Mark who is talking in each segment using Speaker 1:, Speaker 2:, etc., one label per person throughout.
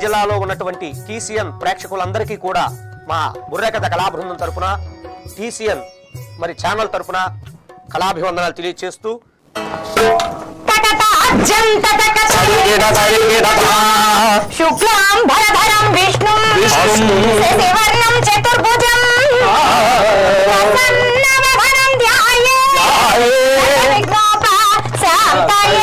Speaker 1: జిల్లాలో ఉన్నటువంటి టీసీఎన్ ప్రేక్షకులందరికీ కూడా మా బుర్రకథ కళాబృందం తరపున టీసీఎన్ మరి ఛానల్ తరపున కళాభివందనాలు తెలియజేస్తూ
Speaker 2: శుక్లాం భరధరం విష్ణు శశివర్ణం చతుర్భుజం ప్రసన్నవదనం ధ్యాయే శాంతయే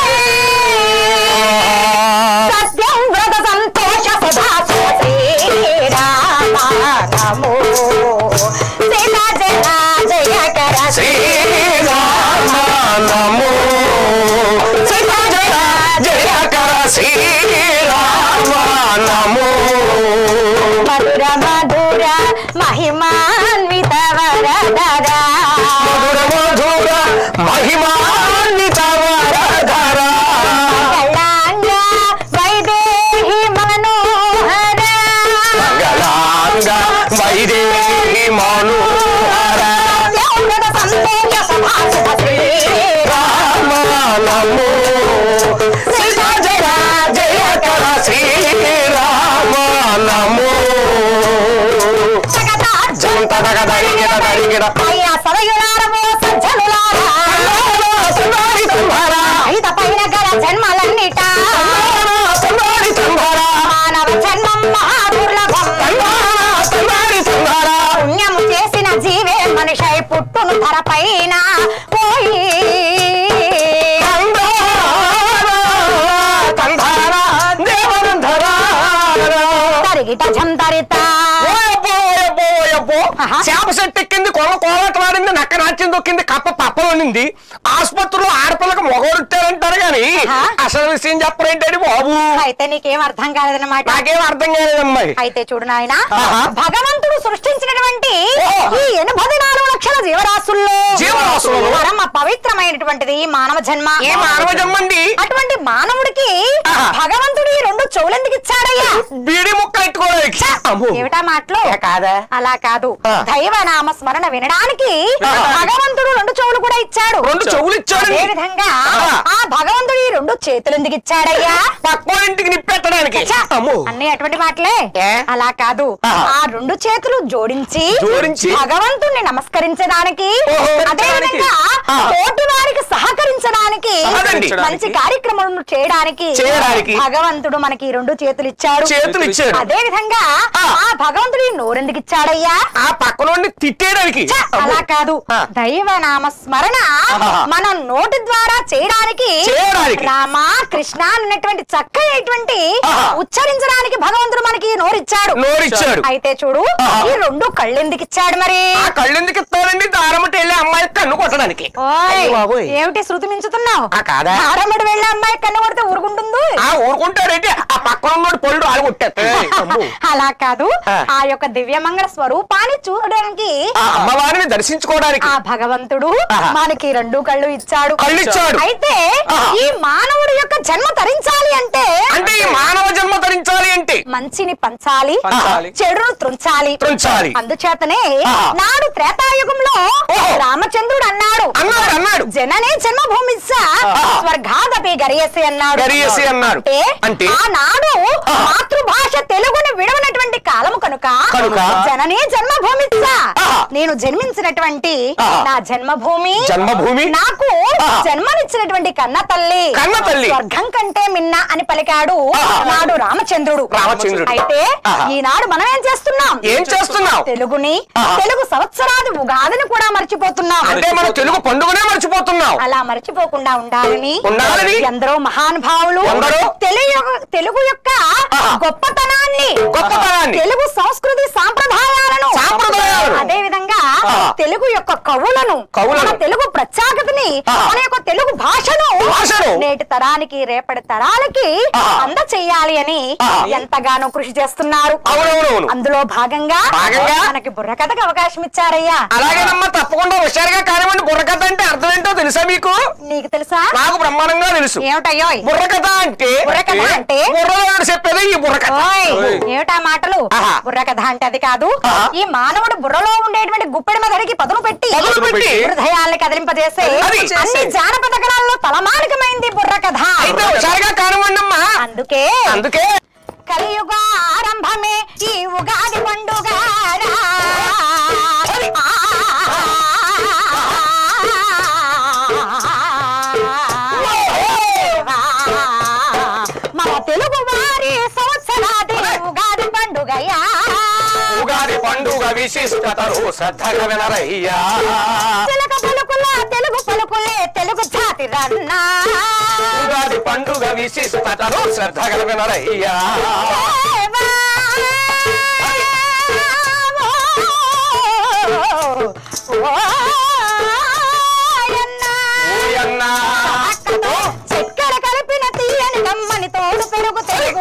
Speaker 2: సత్యం వ్రత సంతోష సుధా శ్రీరామ నమో సీతా జయ జయకర
Speaker 1: శ్రీరామ నమో సీతా జయ జయకర శ్రీరామ నమో
Speaker 2: మధుర మధుర మహిమాన్విత వరదరా
Speaker 1: మధుర మధుర మహిమాన్విత వరధర
Speaker 2: కళాంగ వైదేహి మనోహర
Speaker 1: మంగళాంగ వైదేహి మనోహర
Speaker 2: సత్యోన్నత సంతోష సభాసుత శ్రీరామ
Speaker 1: రామ నమో సీతా జయ జయకర శ్రీరామ నమో జంత దగ దరిగిర దరిగిర
Speaker 2: అయ్యా సదయులారమో సజ్జనులారా
Speaker 1: సుందరి తుంభర
Speaker 2: ఐద పైన గల జన్మలన్నిట
Speaker 1: సుందరి తుంభర
Speaker 2: మానవ జన్మం మహాదుర్లభం
Speaker 1: సుందరి తుంభర
Speaker 2: పుణ్యము చేసిన జీవే మనిషై పుట్టును ధరపైన పోయి
Speaker 1: కంధార దేవనంధర
Speaker 2: తరిగిట జంతరిత ఆహా.
Speaker 1: చేప చెట్టు ఎక్కింది కొల కోలట్లాడింది నక్క నాట్యం దొక్కింది కప్ప పప్ప వండింది ఆసుపత్రిలో ఆడపిల్లకి మొగోడుతారంటారు గాని
Speaker 2: ఆహా.
Speaker 1: అసలు విషయం చెప్పరేంటండి బాబు
Speaker 2: అయితే నీకేం అర్థం కాలేదన్నమాట
Speaker 1: నాకేం అర్థం కాలేదమ్మాయి
Speaker 2: అయితే చూడు నాయన
Speaker 1: ఆహా.
Speaker 2: భగవంతుడు సృష్టించినటువంటి
Speaker 1: ఓ.
Speaker 2: ఈ ఎనభై నాలుగు లక్షల జీవరాశుల్లో
Speaker 1: జీవరాశులలో?
Speaker 2: పరమ పవిత్రమైనటువంటిది ఈ మానవ జన్మ
Speaker 1: ఏ మానవ జమ్మండి
Speaker 2: అటువంటి మానవుడికి
Speaker 1: ఆహా.
Speaker 2: భగవంతుడు ఈ రెండు చెవులెందుకు ఇచ్చాడయ్యా
Speaker 1: బీడి ముక్కలు ఎట్టుకోవడానికి అమ్మో.
Speaker 2: ఏమిటా మాటలు
Speaker 1: ఏ కాదా
Speaker 2: అలా కాదు
Speaker 1: ఆ.
Speaker 2: దైవనామ స్మరణ వినడానికి
Speaker 1: ఆహా.
Speaker 2: భగవంతుడు రెండు చెవులు కూడా ఇచ్చాడు
Speaker 1: రెండు చెవులు ఇచ్చాడు
Speaker 2: అదే విధంగా
Speaker 1: ఆహా.
Speaker 2: ఆ భగవంతుడు ఈ రెండు చేతులు ఎందుకు ఇచ్చాడయ్యా
Speaker 1: పక్కో ఇంటికి నిప్పెట్టడానికి
Speaker 2: ఛ!
Speaker 1: అమ్మో
Speaker 2: అన్ని అటువంటి మాటలే
Speaker 1: ఏ?
Speaker 2: అలా కాదు
Speaker 1: ఆహా.
Speaker 2: ఆ రెండు చేతులు జోడించి
Speaker 1: జోడించి?
Speaker 2: భగవంతుణ్ణి నమస్కరించడానికి
Speaker 1: ఓహో,
Speaker 2: అదే విధంగా
Speaker 1: ఆ.
Speaker 2: తోటి వారికి సహకరించడానికి
Speaker 1: సహకరించడానికి.
Speaker 2: మంచి కార్యక్రమాలను చేయడానికి
Speaker 1: చేయడానికి.
Speaker 2: భగవంతుడు మనకి ఈ రెండు చేతులు ఇచ్చాడు
Speaker 1: చేతులు ఇచ్చాడు
Speaker 2: అదే విధంగా
Speaker 1: ఆ.
Speaker 2: ఆ భగవంతుడు ఈ నోరెందుకు ఇచ్చాడయ్యా
Speaker 1: ఆ పక్కనోడిని తిట్టేయడానికి
Speaker 2: ఛ! అలా కాదు
Speaker 1: ఆ.
Speaker 2: దైవనామ స్మరణ
Speaker 1: ఆహా.
Speaker 2: మన నోటి ద్వారా చేయడానికి
Speaker 1: చేయడానికి.
Speaker 2: రామ కృష్ణ అన్నటువంటి చక్కనటువంటి
Speaker 1: ఆహా.
Speaker 2: ఉచ్చరించడానికి భగవంతుడు మనకి నోరిచ్చాడు
Speaker 1: నోరిచ్చాడు
Speaker 2: అయితే చూడు
Speaker 1: ఆహా.
Speaker 2: ఈ రెండు కళ్ళు ఎందుకు ఇచ్చాడు మరి
Speaker 1: ఆ కళ్ళు ఎందుకు ఇస్తారండి దారమటి వెళ్ళి అమ్మాయి కన్ను కొట్టడానికి
Speaker 2: ఓయ్
Speaker 1: అయ్యో బాబోయ్.
Speaker 2: ఏమిటి శృతి మించుతున్నావు
Speaker 1: ఆ కాదా?
Speaker 2: ఆడమ్మడి వెళ్ళే అమ్మాయి కన్ను కొడితే ఊరుకుంటుంది
Speaker 1: ఆ ఊరుకుంటారేంటి ఆ పక్కన ఉన్నోడు పళ్ళు రాలి కొట్టేస్తారు
Speaker 2: అలా కాదు
Speaker 1: ఆ.
Speaker 2: ఆ యొక్క దివ్యమంగళ స్వరూపాన్ని చూడడానికి
Speaker 1: ఆ అమ్మవారిని దర్శించుకోవడానికి
Speaker 2: ఆ భగవంతుడు
Speaker 1: ఆహా.
Speaker 2: మనకి రెండు కళ్ళు ఇచ్చాడు
Speaker 1: కళ్ళు ఇచ్చాడు.
Speaker 2: అయితే
Speaker 1: ఆహా.
Speaker 2: ఈ మానవుడి యొక్క జన్మ తరించాలి అంటే
Speaker 1: అంటే ఈ మానవ జన్మ ధరించాలి అంటే
Speaker 2: మంచిని పంచాలి
Speaker 1: పంచాలి.
Speaker 2: చెడును త్రుంచాలి
Speaker 1: త్రుంచాలి.
Speaker 2: అందుచేతనే
Speaker 1: ఆహా.
Speaker 2: నాడు త్రేతాయుగంలో
Speaker 1: ఓహో.
Speaker 2: రామచంద్రుడు అన్నాడు
Speaker 1: అన్నాడు అన్నాడు
Speaker 2: జననే జన్మభూమి
Speaker 1: ఆహా.
Speaker 2: స్వర్గాదపి గరియసి అన్నాడు
Speaker 1: గరియసి అన్నాడు.
Speaker 2: అంటే
Speaker 1: అంటే?
Speaker 2: ఆనాడు
Speaker 1: ఆహా.
Speaker 2: మాతృభాష తెలుగుని విడవనటువంటి కాలము కనుక
Speaker 1: కనుక?
Speaker 2: జననే జన్మభూమి
Speaker 1: ఆహా.
Speaker 2: నేను జన్మించినటువంటి
Speaker 1: ఆహా.
Speaker 2: నా జన్మభూమి
Speaker 1: జన్మభూమి
Speaker 2: నాకు
Speaker 1: ఆహా.
Speaker 2: జన్మనిచ్చినటువంటి కన్న తల్లి
Speaker 1: కన్న తల్లి.
Speaker 2: స్వర్గం కంటే మిన్న అని పలికాడు
Speaker 1: ఆహా.
Speaker 2: నాడు రామచంద్రుడు
Speaker 1: రామచంద్రుడు.
Speaker 2: అయితే
Speaker 1: ఆహా.
Speaker 2: ఈనాడు మనం ఏం చేస్తున్నాం
Speaker 1: ఏం చేస్తున్నావు
Speaker 2: తెలుగుని
Speaker 1: ఆహా.
Speaker 2: తెలుగు సంవత్సరాది ఉగాదిని కూడా మర్చిపోతున్నాం
Speaker 1: అంటే మనం తెలుగు పండుగనే మర్చిపోతున్నాం
Speaker 2: అలా మర్చిపోకుండా ఉండాలని
Speaker 1: ఉండాలని?
Speaker 2: ఎందరో మహానుభావులు
Speaker 1: ఎందరో?
Speaker 2: తెలుగు తెలుగు యొక్క
Speaker 1: ఆహా.
Speaker 2: గొప్పతనాన్ని
Speaker 1: గొప్పతనాన్ని.
Speaker 2: తెలుగు సంస్కృతి సాంప్రదాయాలను
Speaker 1: సాంప్రదాయాలను.
Speaker 2: అదే విధంగా
Speaker 1: ఆహా.
Speaker 2: తెలుగు యొక్క కవులను
Speaker 1: కవులను.
Speaker 2: మన తెలుగు ప్రత్యేకతని
Speaker 1: ఆహా.
Speaker 2: మన యొక్క తెలుగు భాషను
Speaker 1: భాషను.
Speaker 2: నేటి తరానికి రేపటి తరాలకి
Speaker 1: ఆహా.
Speaker 2: అందచేయాలి అని
Speaker 1: ఆహా.
Speaker 2: ఎంతగానో కృషి చేస్తున్నారు
Speaker 1: అవునవునవును
Speaker 2: అందులో భాగంగా
Speaker 1: భాగంగా?
Speaker 2: మనకి బుర్రకథకు అవకాశం ఇచ్చారయ్యా
Speaker 1: అలాగేనమ్మా తప్పకుండా హుషారుగా కానివ్వండి బుర్రకథ అంటే అర్థం ఏంటో తెలుసా మీకు
Speaker 2: నీకు తెలుసా
Speaker 1: నాకు బ్రహ్మాండంగా తెలుసు
Speaker 2: ఏమిటయ్యోయ్
Speaker 1: బుర్రకథ అంటే
Speaker 2: బుర్రకథ అంటే?
Speaker 1: బుర్రలోడు చెప్పేది ఈ బుర్రకథ
Speaker 2: ఓయ్
Speaker 1: ఓయ్.
Speaker 2: ఏమిటా మాటలు
Speaker 1: ఆహా.
Speaker 2: బుర్ర కథ అంటే అది కాదు
Speaker 1: ఆహా.
Speaker 2: ఈ మానవుడు బుర్రలో ఉండేటువంటి గుప్పెడి మెదడికి పదును పెట్టి
Speaker 1: పదును పెట్టి
Speaker 2: హృదయాల్ని కదిలింపజేసే
Speaker 1: అది
Speaker 2: అన్ని జానపద కళల్లో తలమానికమైంది బుర్ర కథ
Speaker 1: అయితే హుషారుగా కానివ్వండి అమ్మా
Speaker 2: అందుకే
Speaker 1: అందుకే
Speaker 2: కలియుగ ఆరంభమే ఈ ఉగాది పండుగ మన తెలుగు వారి సంవత్సరాది ఉగాది పండుగయా
Speaker 1: ఉగాది పండుగ విశిష్టతను శ్రద్ధగా వినరయ్యా
Speaker 2: చిలక పలుకుల తెలుగు పలుకులే తెలుగు జాతి రన్నా
Speaker 1: ఉగాది పండుగ విశిష్టతను శ్రద్ధగా వినరయ్యా
Speaker 2: దేవా. ఓ, ఓయన్నా.
Speaker 1: ఊయన్నా.
Speaker 2: అక్కతో చక్కెర కలిపిన తీయని కమ్మని తోడు పెరుగు తెలుగు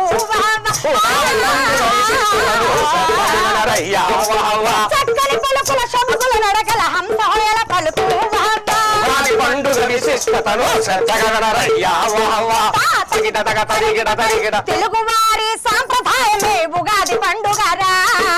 Speaker 1: వినరయ్యా వా, వా.
Speaker 2: చక్కని పలుకుల శముకుల నడకల హంస హోయల పలుకు
Speaker 1: ఉగాది పండుగ విశిష్టతను శ్రద్ధగా వినరయ్యా వా, వా. తగిట తగ తరిగిడ తరిగిడ
Speaker 2: తెలుగు వారి సాంప్రదాయమే ఉగాది పండుగ రా.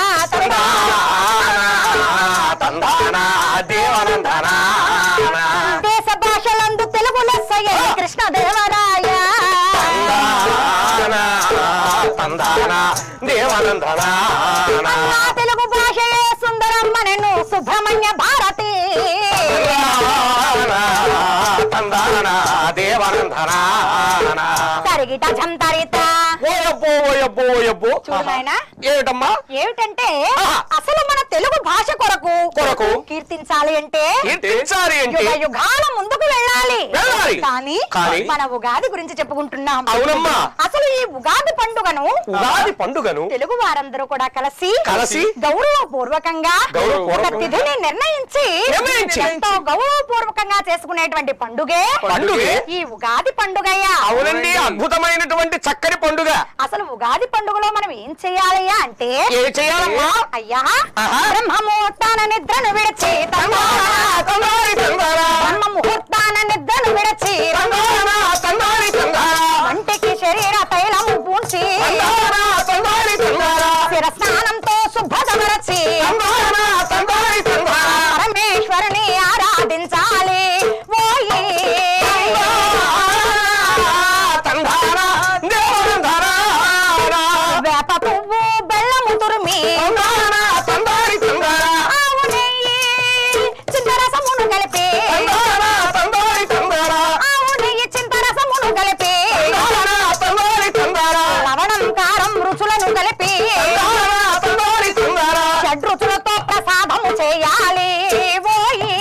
Speaker 1: తందానా దేవనందనా
Speaker 2: దేశ భాషలందు తెలుగు లెస్సయ్య కృష్ణ దేవరాయ
Speaker 1: తందానా తందానా దేవనందనా
Speaker 2: నా తెలుగు భాషయే సుందరమ్మనెను సుబ్రహ్మణ్య భారతి
Speaker 1: తందానా దేవనందనా
Speaker 2: తరిగిట జంతరిత
Speaker 1: ఓయబ్బో ఓయబ్బో ఓయబ్బో
Speaker 2: చూడు నాయనా.
Speaker 1: ఏమిటమ్మా
Speaker 2: ఏమిటంటే
Speaker 1: ఆహా.
Speaker 2: అసలు మన తెలుగు భాష కొరకు
Speaker 1: కొరకు.
Speaker 2: కీర్తించాలి అంటే
Speaker 1: ఏంటి ఏంటి
Speaker 2: యుగ యుగాల ముందుకు వెళ్ళాలి
Speaker 1: వెళ్ళాలి.
Speaker 2: కానీ
Speaker 1: కానీ
Speaker 2: మన ఉగాది గురించి చెప్పుకుంటున్నాం
Speaker 1: అవునమ్మా.
Speaker 2: అసలు ఈ ఉగాది పండుగను
Speaker 1: ఉగాది పండుగను
Speaker 2: తెలుగు వారందరూ కూడా కలిసి
Speaker 1: కలిసి
Speaker 2: గౌరవపూర్వకంగా
Speaker 1: గౌరవపూర్వకంగా
Speaker 2: ఒక తిథిని నిర్ణయించి
Speaker 1: నిర్ణయించి
Speaker 2: ఎంతో గౌరవపూర్వకంగా చేసుకునేటువంటి పండుగే
Speaker 1: పండుగే
Speaker 2: ఈ ఉగాది పండుగయ్యా
Speaker 1: అవునండి అద్భుతమైనటువంటి చక్కని పండుగ
Speaker 2: అసలు ఉగాది పండుగలో మనం ఏం చేయాలయ్యా అంటే
Speaker 1: ఏ చేయాలమ్మా
Speaker 2: అయ్యా
Speaker 1: ఆహా.
Speaker 2: బ్రహ్మముహూర్తాన నిద్రను విడిచి
Speaker 1: తందానా, తందారి తందానా,
Speaker 2: బ్రహ్మ ముహూర్తాన నిద్రను విడిచి
Speaker 1: తందానా, తందారి తందానా,
Speaker 2: వంటికి శరీర తైలము పూడ్చి
Speaker 1: తందానా, తందారి తందానా,
Speaker 2: శిర స్నానంతో శుభ్రతమరచి
Speaker 1: తందానా, తందారి తందానా,
Speaker 2: పరమేశ్వరుని ఆరాధించాలి ఓయి
Speaker 1: తందానా, దేవనందనా,
Speaker 2: వేప పువ్వు బెల్లము తురిమి
Speaker 1: తందానా, తందారి తందానా,
Speaker 2: ఆవు నెయ్యి చింతరసమును కలిపి
Speaker 1: తందానా, తందారి తందానా,
Speaker 2: ఆవు నెయ్యి చింతరసమును కలిపి
Speaker 1: తందానా, తందారి తందానా,
Speaker 2: లవణం కారం రుచులను కలిపి
Speaker 1: తందానా, తందారి తందానా,
Speaker 2: షడ్రుచులతో ప్రసాదము చేయాలి ఓయి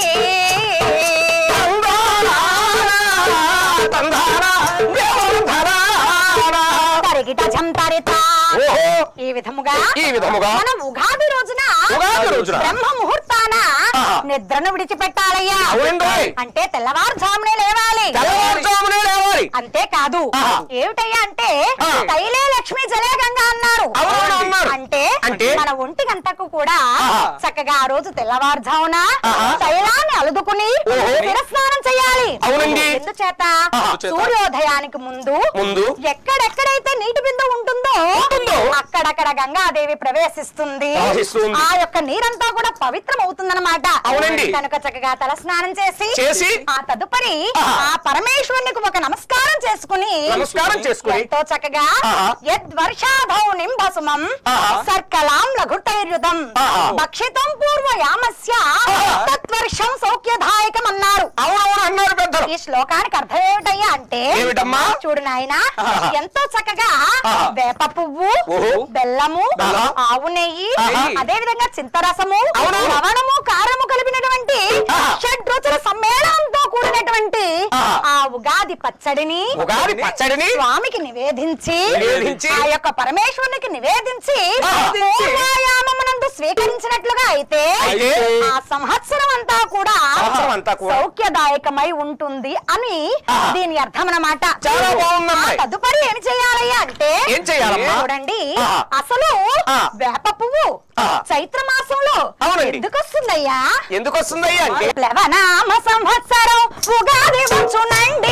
Speaker 1: తందానా, దేవనందనా,
Speaker 2: తరిగిట జంతరిత
Speaker 1: ఓహో
Speaker 2: ఈ విధముగా
Speaker 1: ఈ విధముగా
Speaker 2: మనం ఉగాది రోజున
Speaker 1: ఉగాది రోజున
Speaker 2: బ్రహ్మ ముహూర్తాన
Speaker 1: ఆహా.
Speaker 2: నిద్రను విడిచిపెట్టాలయ్యా
Speaker 1: అవునండోయ్.
Speaker 2: అంటే తెల్లవారుజామునే లేవాలి
Speaker 1: తెల్లవారుజామునే లేవాలి
Speaker 2: అంతేకాదు
Speaker 1: ఆహా.
Speaker 2: ఏమిటయ్యా అంటే
Speaker 1: ఆ.
Speaker 2: తైలే లక్ష్మి జలే గంగా అన్నారు
Speaker 1: అవును అన్నారు.
Speaker 2: అంటే
Speaker 1: అంటే?
Speaker 2: మన ఒంటి గంటకు కూడా
Speaker 1: ఆహా.
Speaker 2: చక్కగా ఆ రోజు తెల్లవారుజామున
Speaker 1: ఆహా.
Speaker 2: తైలాన్ని అలుదుకుని
Speaker 1: ఓహో.
Speaker 2: శిరస్నానం చేయాలి
Speaker 1: అవునండి.
Speaker 2: ఎందుచేత
Speaker 1: ఆహా.
Speaker 2: సూర్యోదయానికి ముందు
Speaker 1: ముందు
Speaker 2: ఎక్కడెక్కడైతే నీటి బిందు ఉంటుందో
Speaker 1: ఉంటుందో.
Speaker 2: అక్కడక్కడ గంగాదేవి ప్రవేశిస్తుంది
Speaker 1: ప్రవేశిస్తుంది.
Speaker 2: ఆ యొక్క నీరంతా కూడా పవిత్రం అవుతుందన్నమాట
Speaker 1: అవునండి.
Speaker 2: కనుక చక్కగా తల స్నానం చేసి
Speaker 1: చేసి
Speaker 2: ఆ తదుపరి
Speaker 1: ఆహా.
Speaker 2: ఆ పరమేశ్వరునికి ఒక నమస్కారం చేసుకుని
Speaker 1: నమస్కారం చేసుకుని
Speaker 2: ఎంతో చక్కగా
Speaker 1: ఆహా.
Speaker 2: యద్వర్షాధౌ నింబసుమం
Speaker 1: ఆహా.
Speaker 2: సర్కలాం లఘుటైర్యుధం
Speaker 1: ఆహా.
Speaker 2: భక్షితం పూర్వ యామస్య
Speaker 1: ఆహా.
Speaker 2: తత్వర్షం సౌఖ్యదాయకం అన్నారు
Speaker 1: అవునవును అన్నారు పెద్దలు
Speaker 2: ఈ శ్లోకానికి అర్థం ఏమిటయ్యా అంటే
Speaker 1: ఏమిటమ్మా?
Speaker 2: చూడు నాయన
Speaker 1: ఆహా.
Speaker 2: ఎంతో చక్కగా
Speaker 1: ఆహా.
Speaker 2: వేప పువ్వు
Speaker 1: ఓహో.
Speaker 2: బెల్లము
Speaker 1: బెల్లం.
Speaker 2: ఆవు నెయ్యి
Speaker 1: ఆహా.
Speaker 2: అదే విధంగా చింతరసము
Speaker 1: అవును.
Speaker 2: లవణము కారము కలిపినటువంటి
Speaker 1: ఆహా.
Speaker 2: షడ్రుచుల సమ్మేళనంతో కూడినటువంటి
Speaker 1: ఆహా.
Speaker 2: ఆ ఉగాది పచ్చడిని
Speaker 1: ఉగాది పచ్చడిని
Speaker 2: స్వామికి నివేదించి
Speaker 1: నివేదించి
Speaker 2: ఆ యొక్క పరమేశ్వరునికి నివేదించి
Speaker 1: నివేదించి
Speaker 2: పూర్వాయామమునందు స్వీకరించినట్లుగా అయితే
Speaker 1: అయితే
Speaker 2: ఆ సంవత్సరం అంతా కూడా
Speaker 1: సంవత్సరం అంతా కూడా
Speaker 2: సౌఖ్యదాయకమై ఉంటుంది అని
Speaker 1: ఆహా.
Speaker 2: దీని అర్థం అన్నమాట
Speaker 1: చాలా బాగుందమ్మాయి.
Speaker 2: ఆ తదుపరి ఏం చేయాలయ్యా అంటే
Speaker 1: ఏం చేయాలమ్మా?
Speaker 2: చూడండి
Speaker 1: ఆహా.
Speaker 2: అసలు
Speaker 1: ఆ.
Speaker 2: వేప పువ్వు
Speaker 1: ఆహా.
Speaker 2: చైత్ర మాసంలో
Speaker 1: అవునండి.
Speaker 2: ఎందుకు వస్తుందయ్యా
Speaker 1: ఎందుకు వస్తుందయ్యా అంటే
Speaker 2: ప్లవనామ సంవత్సరం ఉగాది వచ్చునండి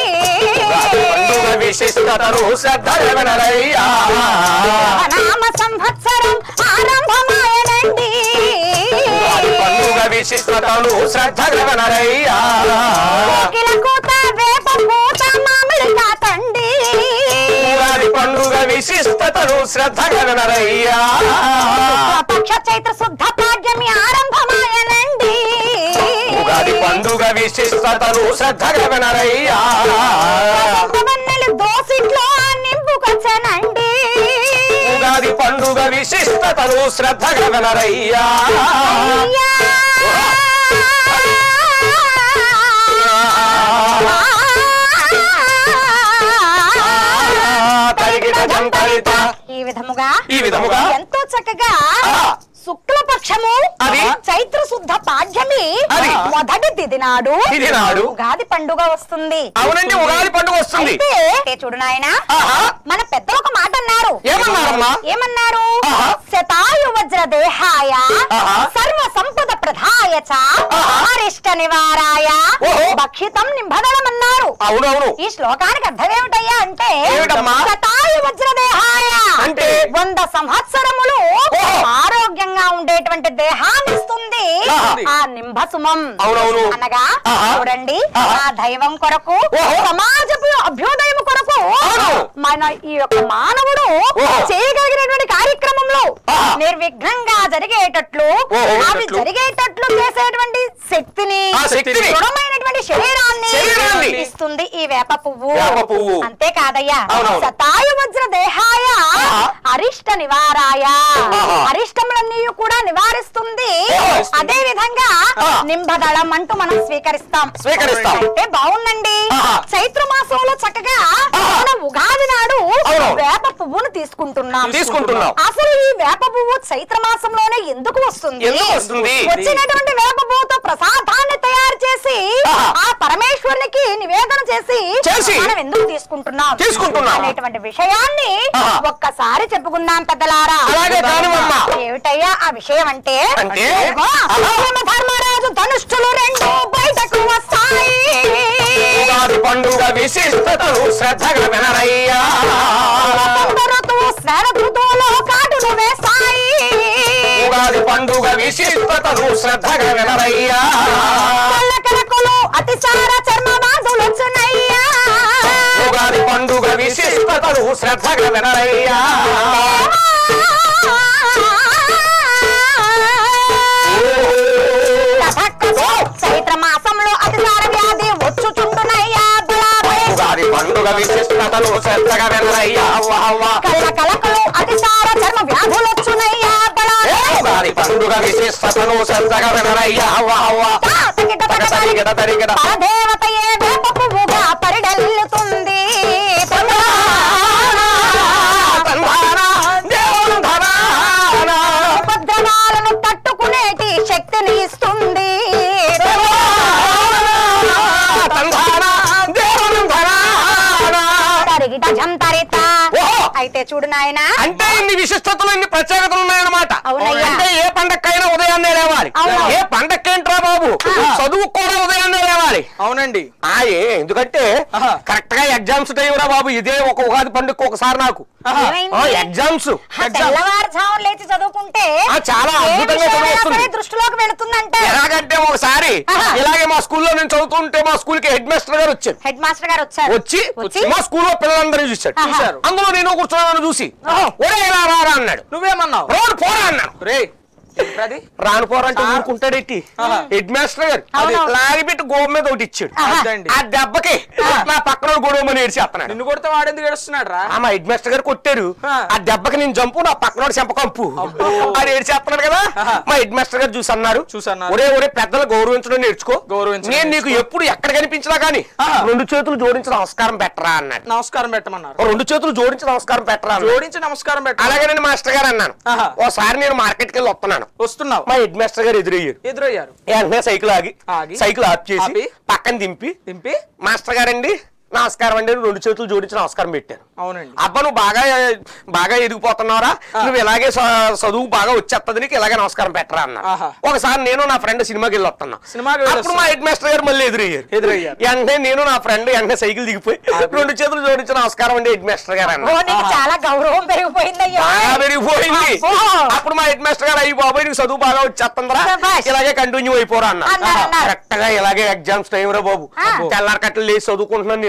Speaker 1: పండుగ విశిష్టతను శ్రద్ధగా వినరయ్యా
Speaker 2: ప్లవనామ సంవత్సరం ఆరంభమాయనండి
Speaker 1: ఉగాది పండుగ విశిష్టతను శ్రద్ధగా వినరయ్యా
Speaker 2: కోకిల కూత వేప పూత మామిడి కాతండి
Speaker 1: ఉగాది పండుగ విశిష్టతను శ్రద్ధగా వినరయ్యా
Speaker 2: పక్ష చైత్ర శుద్ధ పాడ్యమి ఆరంభమాయనండి
Speaker 1: ఉగాది పండుగ విశిష్టతను శ్రద్ధగా వినరయ్యా
Speaker 2: వన్నెలు దోసిట్లో నింపుకొచ్చనండి
Speaker 1: ఉగాది పండుగ విశిష్టతను శ్రద్ధగా వినరయ్యా
Speaker 2: అయ్యా.
Speaker 1: తరిగిన జంతరిత
Speaker 2: ఈ విధముగా
Speaker 1: ఈ విధముగా
Speaker 2: ఎంతో చక్కగా
Speaker 1: ఆ.
Speaker 2: శుక్లపక్షము
Speaker 1: అది.
Speaker 2: చైత్ర శుద్ధ పాఠ్యమి
Speaker 1: అది.
Speaker 2: మొదటి తిది నాడు
Speaker 1: తిథి నాడు.
Speaker 2: ఉగాది పండుగ వస్తుంది
Speaker 1: అవునండి ఉగాది పండుగ వస్తుంది
Speaker 2: అయితే ఏ చూడు నాయనా
Speaker 1: ఆహా.
Speaker 2: మన పెద్దలు ఒక మాట అన్నారు
Speaker 1: ఏమన్నారమ్మా?
Speaker 2: ఏమన్నారు
Speaker 1: ఆహా.
Speaker 2: శతాయు వజ్ర దేహాయ
Speaker 1: ఆహా.
Speaker 2: సర్వ సంపద ప్రధాయ చ
Speaker 1: ఆహా.
Speaker 2: అరిష్ట నివారాయ
Speaker 1: ఓహో.
Speaker 2: భక్షితం నింబదనమన్నారు
Speaker 1: అవునవును
Speaker 2: ఈ శ్లోకానికి అర్థం ఏమిటయ్యా అంటే
Speaker 1: ఏమిటమ్మా?
Speaker 2: శతాయు వజ్రదేహాయ
Speaker 1: అంటే?
Speaker 2: వంద సంవత్సరములు
Speaker 1: ఓహో.
Speaker 2: ఆరోగ్యంగా ఉండేటువంటి దేహాన్ని ఇస్తుంది
Speaker 1: ఆహా.
Speaker 2: ఆ నింభసుమం
Speaker 1: అవునవును.
Speaker 2: అనగా
Speaker 1: ఆహా.
Speaker 2: చూడండి
Speaker 1: ఆహా.
Speaker 2: ఆ దైవం కొరకు
Speaker 1: ఓహో.
Speaker 2: సమాజపు అభ్యుదయం కొరకు
Speaker 1: అవును.
Speaker 2: మన ఈ యొక్క మానవుడు
Speaker 1: ఓహో.
Speaker 2: చేయగలిగినటువంటి కార్యక్రమంలో
Speaker 1: ఆహా.
Speaker 2: నిర్విఘ్నంగా జరిగేటట్లు
Speaker 1: ఓహో.
Speaker 2: అవి జరిగేటట్లు చేసేటువంటి శక్తిని
Speaker 1: ఆ శక్తిని.
Speaker 2: దృఢమైనటువంటి శరీరాన్ని
Speaker 1: శరీరాన్ని.
Speaker 2: ఇస్తుంది ఈ వేప పువ్వు
Speaker 1: వేప పువ్వు.
Speaker 2: అంతేకాదయ్యా
Speaker 1: అవునవును.
Speaker 2: శతాయు వజ్ర దేహాయ
Speaker 1: ఆహా.
Speaker 2: అరిష్ట నివారాయ
Speaker 1: ఆహా.
Speaker 2: అరిష్టములన్నీ కూడా నివారిస్తుంది
Speaker 1: ఓహో.
Speaker 2: అదే విధంగా
Speaker 1: ఆ.
Speaker 2: నింబదళం అంటూ మనం స్వీకరిస్తాం
Speaker 1: స్వీకరిస్తాం.
Speaker 2: అయితే బాగుందండి
Speaker 1: ఆహా.
Speaker 2: చైత్ర మాసంలో చక్కగా
Speaker 1: ఆహా.
Speaker 2: మన ఉగాది నాడు
Speaker 1: అవును.
Speaker 2: వేప పువ్వును తీసుకుంటున్నాం
Speaker 1: తీసుకుంటున్నాం.
Speaker 2: అసలు ఈ వేప పువ్వు చైత్ర మాసంలోనే ఎందుకు వస్తుంది
Speaker 1: ఎందుకు వస్తుంది?
Speaker 2: వచ్చినటువంటి వేప పువ్వుతో ప్రసాదాన్ని తయారు చేసి
Speaker 1: ఆహా.
Speaker 2: ఆ పరమేశ్వరునికి నివేదన చేసి
Speaker 1: చేసి
Speaker 2: మనం ఎందుకు తీసుకుంటున్నాం
Speaker 1: తీసుకుంటున్నాం.
Speaker 2: అనేటువంటి విషయాన్ని
Speaker 1: ఆహా.
Speaker 2: ఒక్కసారి చెప్పుకుందాం పెద్దలారా
Speaker 1: అలాగే కానివమ్మా.
Speaker 2: ఏమిటయ్యా ఆ విషయం అంటే
Speaker 1: అంటే?
Speaker 2: ఇదిగో,
Speaker 1: ఆహా.
Speaker 2: యమ ధర్మరాజు ధనుష్ఠులు రెండు బయటకు వస్తాయి
Speaker 1: ఉగాది పండుగ విశిష్టతను శ్రద్ధగా వినరయ్యా
Speaker 2: వసంత ఋతువు శరద్ ఋతువులో కాటును వేస్తాయి
Speaker 1: ఉగాది పండుగ విశిష్టతను శ్రద్ధగా వినరయ్యా
Speaker 2: కళ్ళ కలకులు అతిసార చర్మ బాధులు వచ్చునయ్యా
Speaker 1: ఉగాది పండుగ విశిష్టతను శ్రద్ధగా వినరయ్యా
Speaker 2: చైత్ర మాసంలో అతిసార వ్యాధి వచ్చుచుండునయ్యా బలాభయ
Speaker 1: ఉగాది పండుగ విశిష్టతను శ్రద్ధగా వినరయ్యా వాహ్వ
Speaker 2: కళ్ళ కలకులు అతిసార చర్మ వ్యాధులు వచ్చునయ్యా బలాభయ
Speaker 1: ఉగాది పండుగ విశిష్టతను శ్రద్ధగా వినరయ్యా వాహ్వ
Speaker 2: తాతకిట తకతరి
Speaker 1: తరిగిడ తరిగిడ
Speaker 2: పరదేవతయే వేప పువ్వుగా పరిడల్లుతుంది
Speaker 1: తందాన దేవుడు ధనాన
Speaker 2: ఉపద్రవాలను తట్టుకునేటి శక్తిని ఇస్తుంది
Speaker 1: తందాన దేవుడు ధనాన
Speaker 2: తరిగిట జంతరిత
Speaker 1: ఓహో!
Speaker 2: అయితే చూడు నాయనా
Speaker 1: అంటే ఇన్ని విశిష్టతలు ఇన్ని ప్రత్యేకతలు ఉన్నాయన్నమాట
Speaker 2: అవునయ్యా.
Speaker 1: అంటే ఏ పండక్కైనా ఉదయాన్నే లేవాలి
Speaker 2: అవును.
Speaker 1: ఏ పండక్కేంట్రా బాబు చదువు కూడా ఉదయాన్నే లేవాలి
Speaker 3: అవునండి
Speaker 1: ఆ ఏ ఎందుకంటే
Speaker 3: ఆహా.
Speaker 1: కరెక్ట్ గా ఎగ్జామ్స్ టైం రా బాబు ఇదే ఒక ఉగాది పండుగ ఒకసారి నాకు
Speaker 2: ఏమైంది?
Speaker 1: ఎగ్జామ్స్
Speaker 2: ఆ తెల్లవారుజామున లేచి చదువుకుంటే
Speaker 1: ఆ, చాలా
Speaker 2: ఏ
Speaker 1: అద్భుతంగా
Speaker 2: విషయమైనా
Speaker 1: చదువుతుంది.
Speaker 2: సరే దృష్టిలోకి వెళుతుందంటే
Speaker 1: ఎలాగంటే ఒకసారి
Speaker 2: ఆహా.
Speaker 1: ఇలాగే మా స్కూల్లో నేను చదువుతుంటే మా స్కూల్ కి హెడ్ మాస్టర్ గారు వచ్చారు
Speaker 2: హెడ్ మాస్టర్ గారు వచ్చారు
Speaker 1: వచ్చి
Speaker 2: వచ్చి
Speaker 1: మా స్కూల్లో పిల్లలందరూ చూశాడు
Speaker 2: ఆహా.
Speaker 1: చూశారు అందులో నేను కూర్చున్నాను చూసి ఒరే ఇలా రారా అన్నాడు
Speaker 3: నువ్వేమన్నావు
Speaker 1: రోడ్ పోరా అన్నాను
Speaker 3: రే ఏంట్రది
Speaker 1: రాను పోరంటే ఊరుకుంటాడెట్టి హెడ్ మాస్టర్ గారు అది
Speaker 2: అవును.
Speaker 1: లాగిపెట్టి గోడ మీద ఒకటి ఇచ్చాడు
Speaker 2: ఆహా.
Speaker 3: అదండి
Speaker 1: ఆ దెబ్బకి నా పక్కన గొడవమని ఏడ్చేస్తున్నాడు
Speaker 3: నిన్ను కొడితే వాడెందుకు ఏడుస్తున్నాడు రా
Speaker 1: ఆ మా హెడ్ మాస్టర్ గారు కొట్టారు
Speaker 3: ఆ.
Speaker 1: ఆ దెబ్బకి నేను జంపు నా పక్కన చెంప కంపు అది ఏడ్చేస్తున్నాడు కదా
Speaker 3: ఆహా.
Speaker 1: మా హెడ్ మాస్టర్ గారు చూసి అన్నారు
Speaker 3: చూసన్నారు.
Speaker 1: ఒరే ఒరే పెద్దలు గౌరవించడం నేర్చుకో
Speaker 3: గౌరవించడం
Speaker 1: నేను నీకు ఎప్పుడు ఎక్కడ కనిపించినా గానీ
Speaker 3: ఆహా.
Speaker 1: రెండు చేతులు జోడించి నమస్కారం పెట్టరా అన్నాడు
Speaker 3: నమస్కారం పెట్టమన్నారు
Speaker 1: ఓ రెండు చేతులు జోడించి నమస్కారం పెట్టరా అన్నాడు.
Speaker 3: జోడించి నమస్కారం పెట్ట
Speaker 1: అలాగే నేను మాస్టర్ గారు అన్నాను
Speaker 3: ఆహా.
Speaker 1: ఓసారి నేను మార్కెట్కి వెళ్ళి వస్తున్నాను
Speaker 3: వస్తున్నావు
Speaker 1: మా హెడ్ మాస్టర్ గారు ఎదురయ్యారు
Speaker 3: ఎదురయ్యారు
Speaker 1: వెంటనే సైకిల్ ఆగి
Speaker 3: ఆగి.
Speaker 1: సైకిల్ ఆఫ్ చేసి
Speaker 3: ఆపి.
Speaker 1: పక్కన దింపి
Speaker 3: దింపి
Speaker 1: మాస్టర్ గారండి నమస్కారం అండి అని రెండు చేతులు జోడించి నమస్కారం పెట్టాను
Speaker 3: అవునండి
Speaker 1: అబ్బా నువ్వు బాగా బాగా ఎదిగిపోతున్నావురా నువ్వు ఇలాగే చ- చదువు బాగా వచ్చేస్తుంది నీకు ఇలాగే నమస్కారం పెట్టరా అన్న
Speaker 3: ఆహా.
Speaker 1: ఒకసారి నేను నా ఫ్రెండ్ సినిమాకి వెళ్ళి వస్తున్నా
Speaker 3: సినిమాకి వెళ్ళి
Speaker 1: అప్పుడు మా హెడ్ మాస్టర్ గారు మళ్ళీ ఎదురయ్యారు
Speaker 3: ఎదురయ్యారు.
Speaker 1: వెంటనే నేను నా ఫ్రెండ్ వెంటనే సైకిల్ దిగిపోయి రెండు చేతులు జోడించి నమస్కారం అండి హెడ్ మాస్టర్ గారు అన్న
Speaker 2: ఓ నీకు చాలా గౌరవం పెరిగిపోయిందయ్యా
Speaker 1: బాగా పెరిగిపోయింది
Speaker 2: అబ్బో.
Speaker 1: అప్పుడు మా హెడ్ మాస్టర్ గారు అయ్యి బాబాయ్ నీకు చదువు బాగా వచ్చేస్తుందిరా
Speaker 2: శభాష్.
Speaker 1: ఇలాగే కంటిన్యూ అయిపోరా అన్న
Speaker 2: అన్నారు, అన్నారు.
Speaker 1: కరెక్ట్ గా ఇలాగే ఎగ్జామ్స్ టైం రా బాబు
Speaker 2: ఆ.
Speaker 1: తెల్లారి కట్టలు లేచి చదువుకుంటున్నాను నేను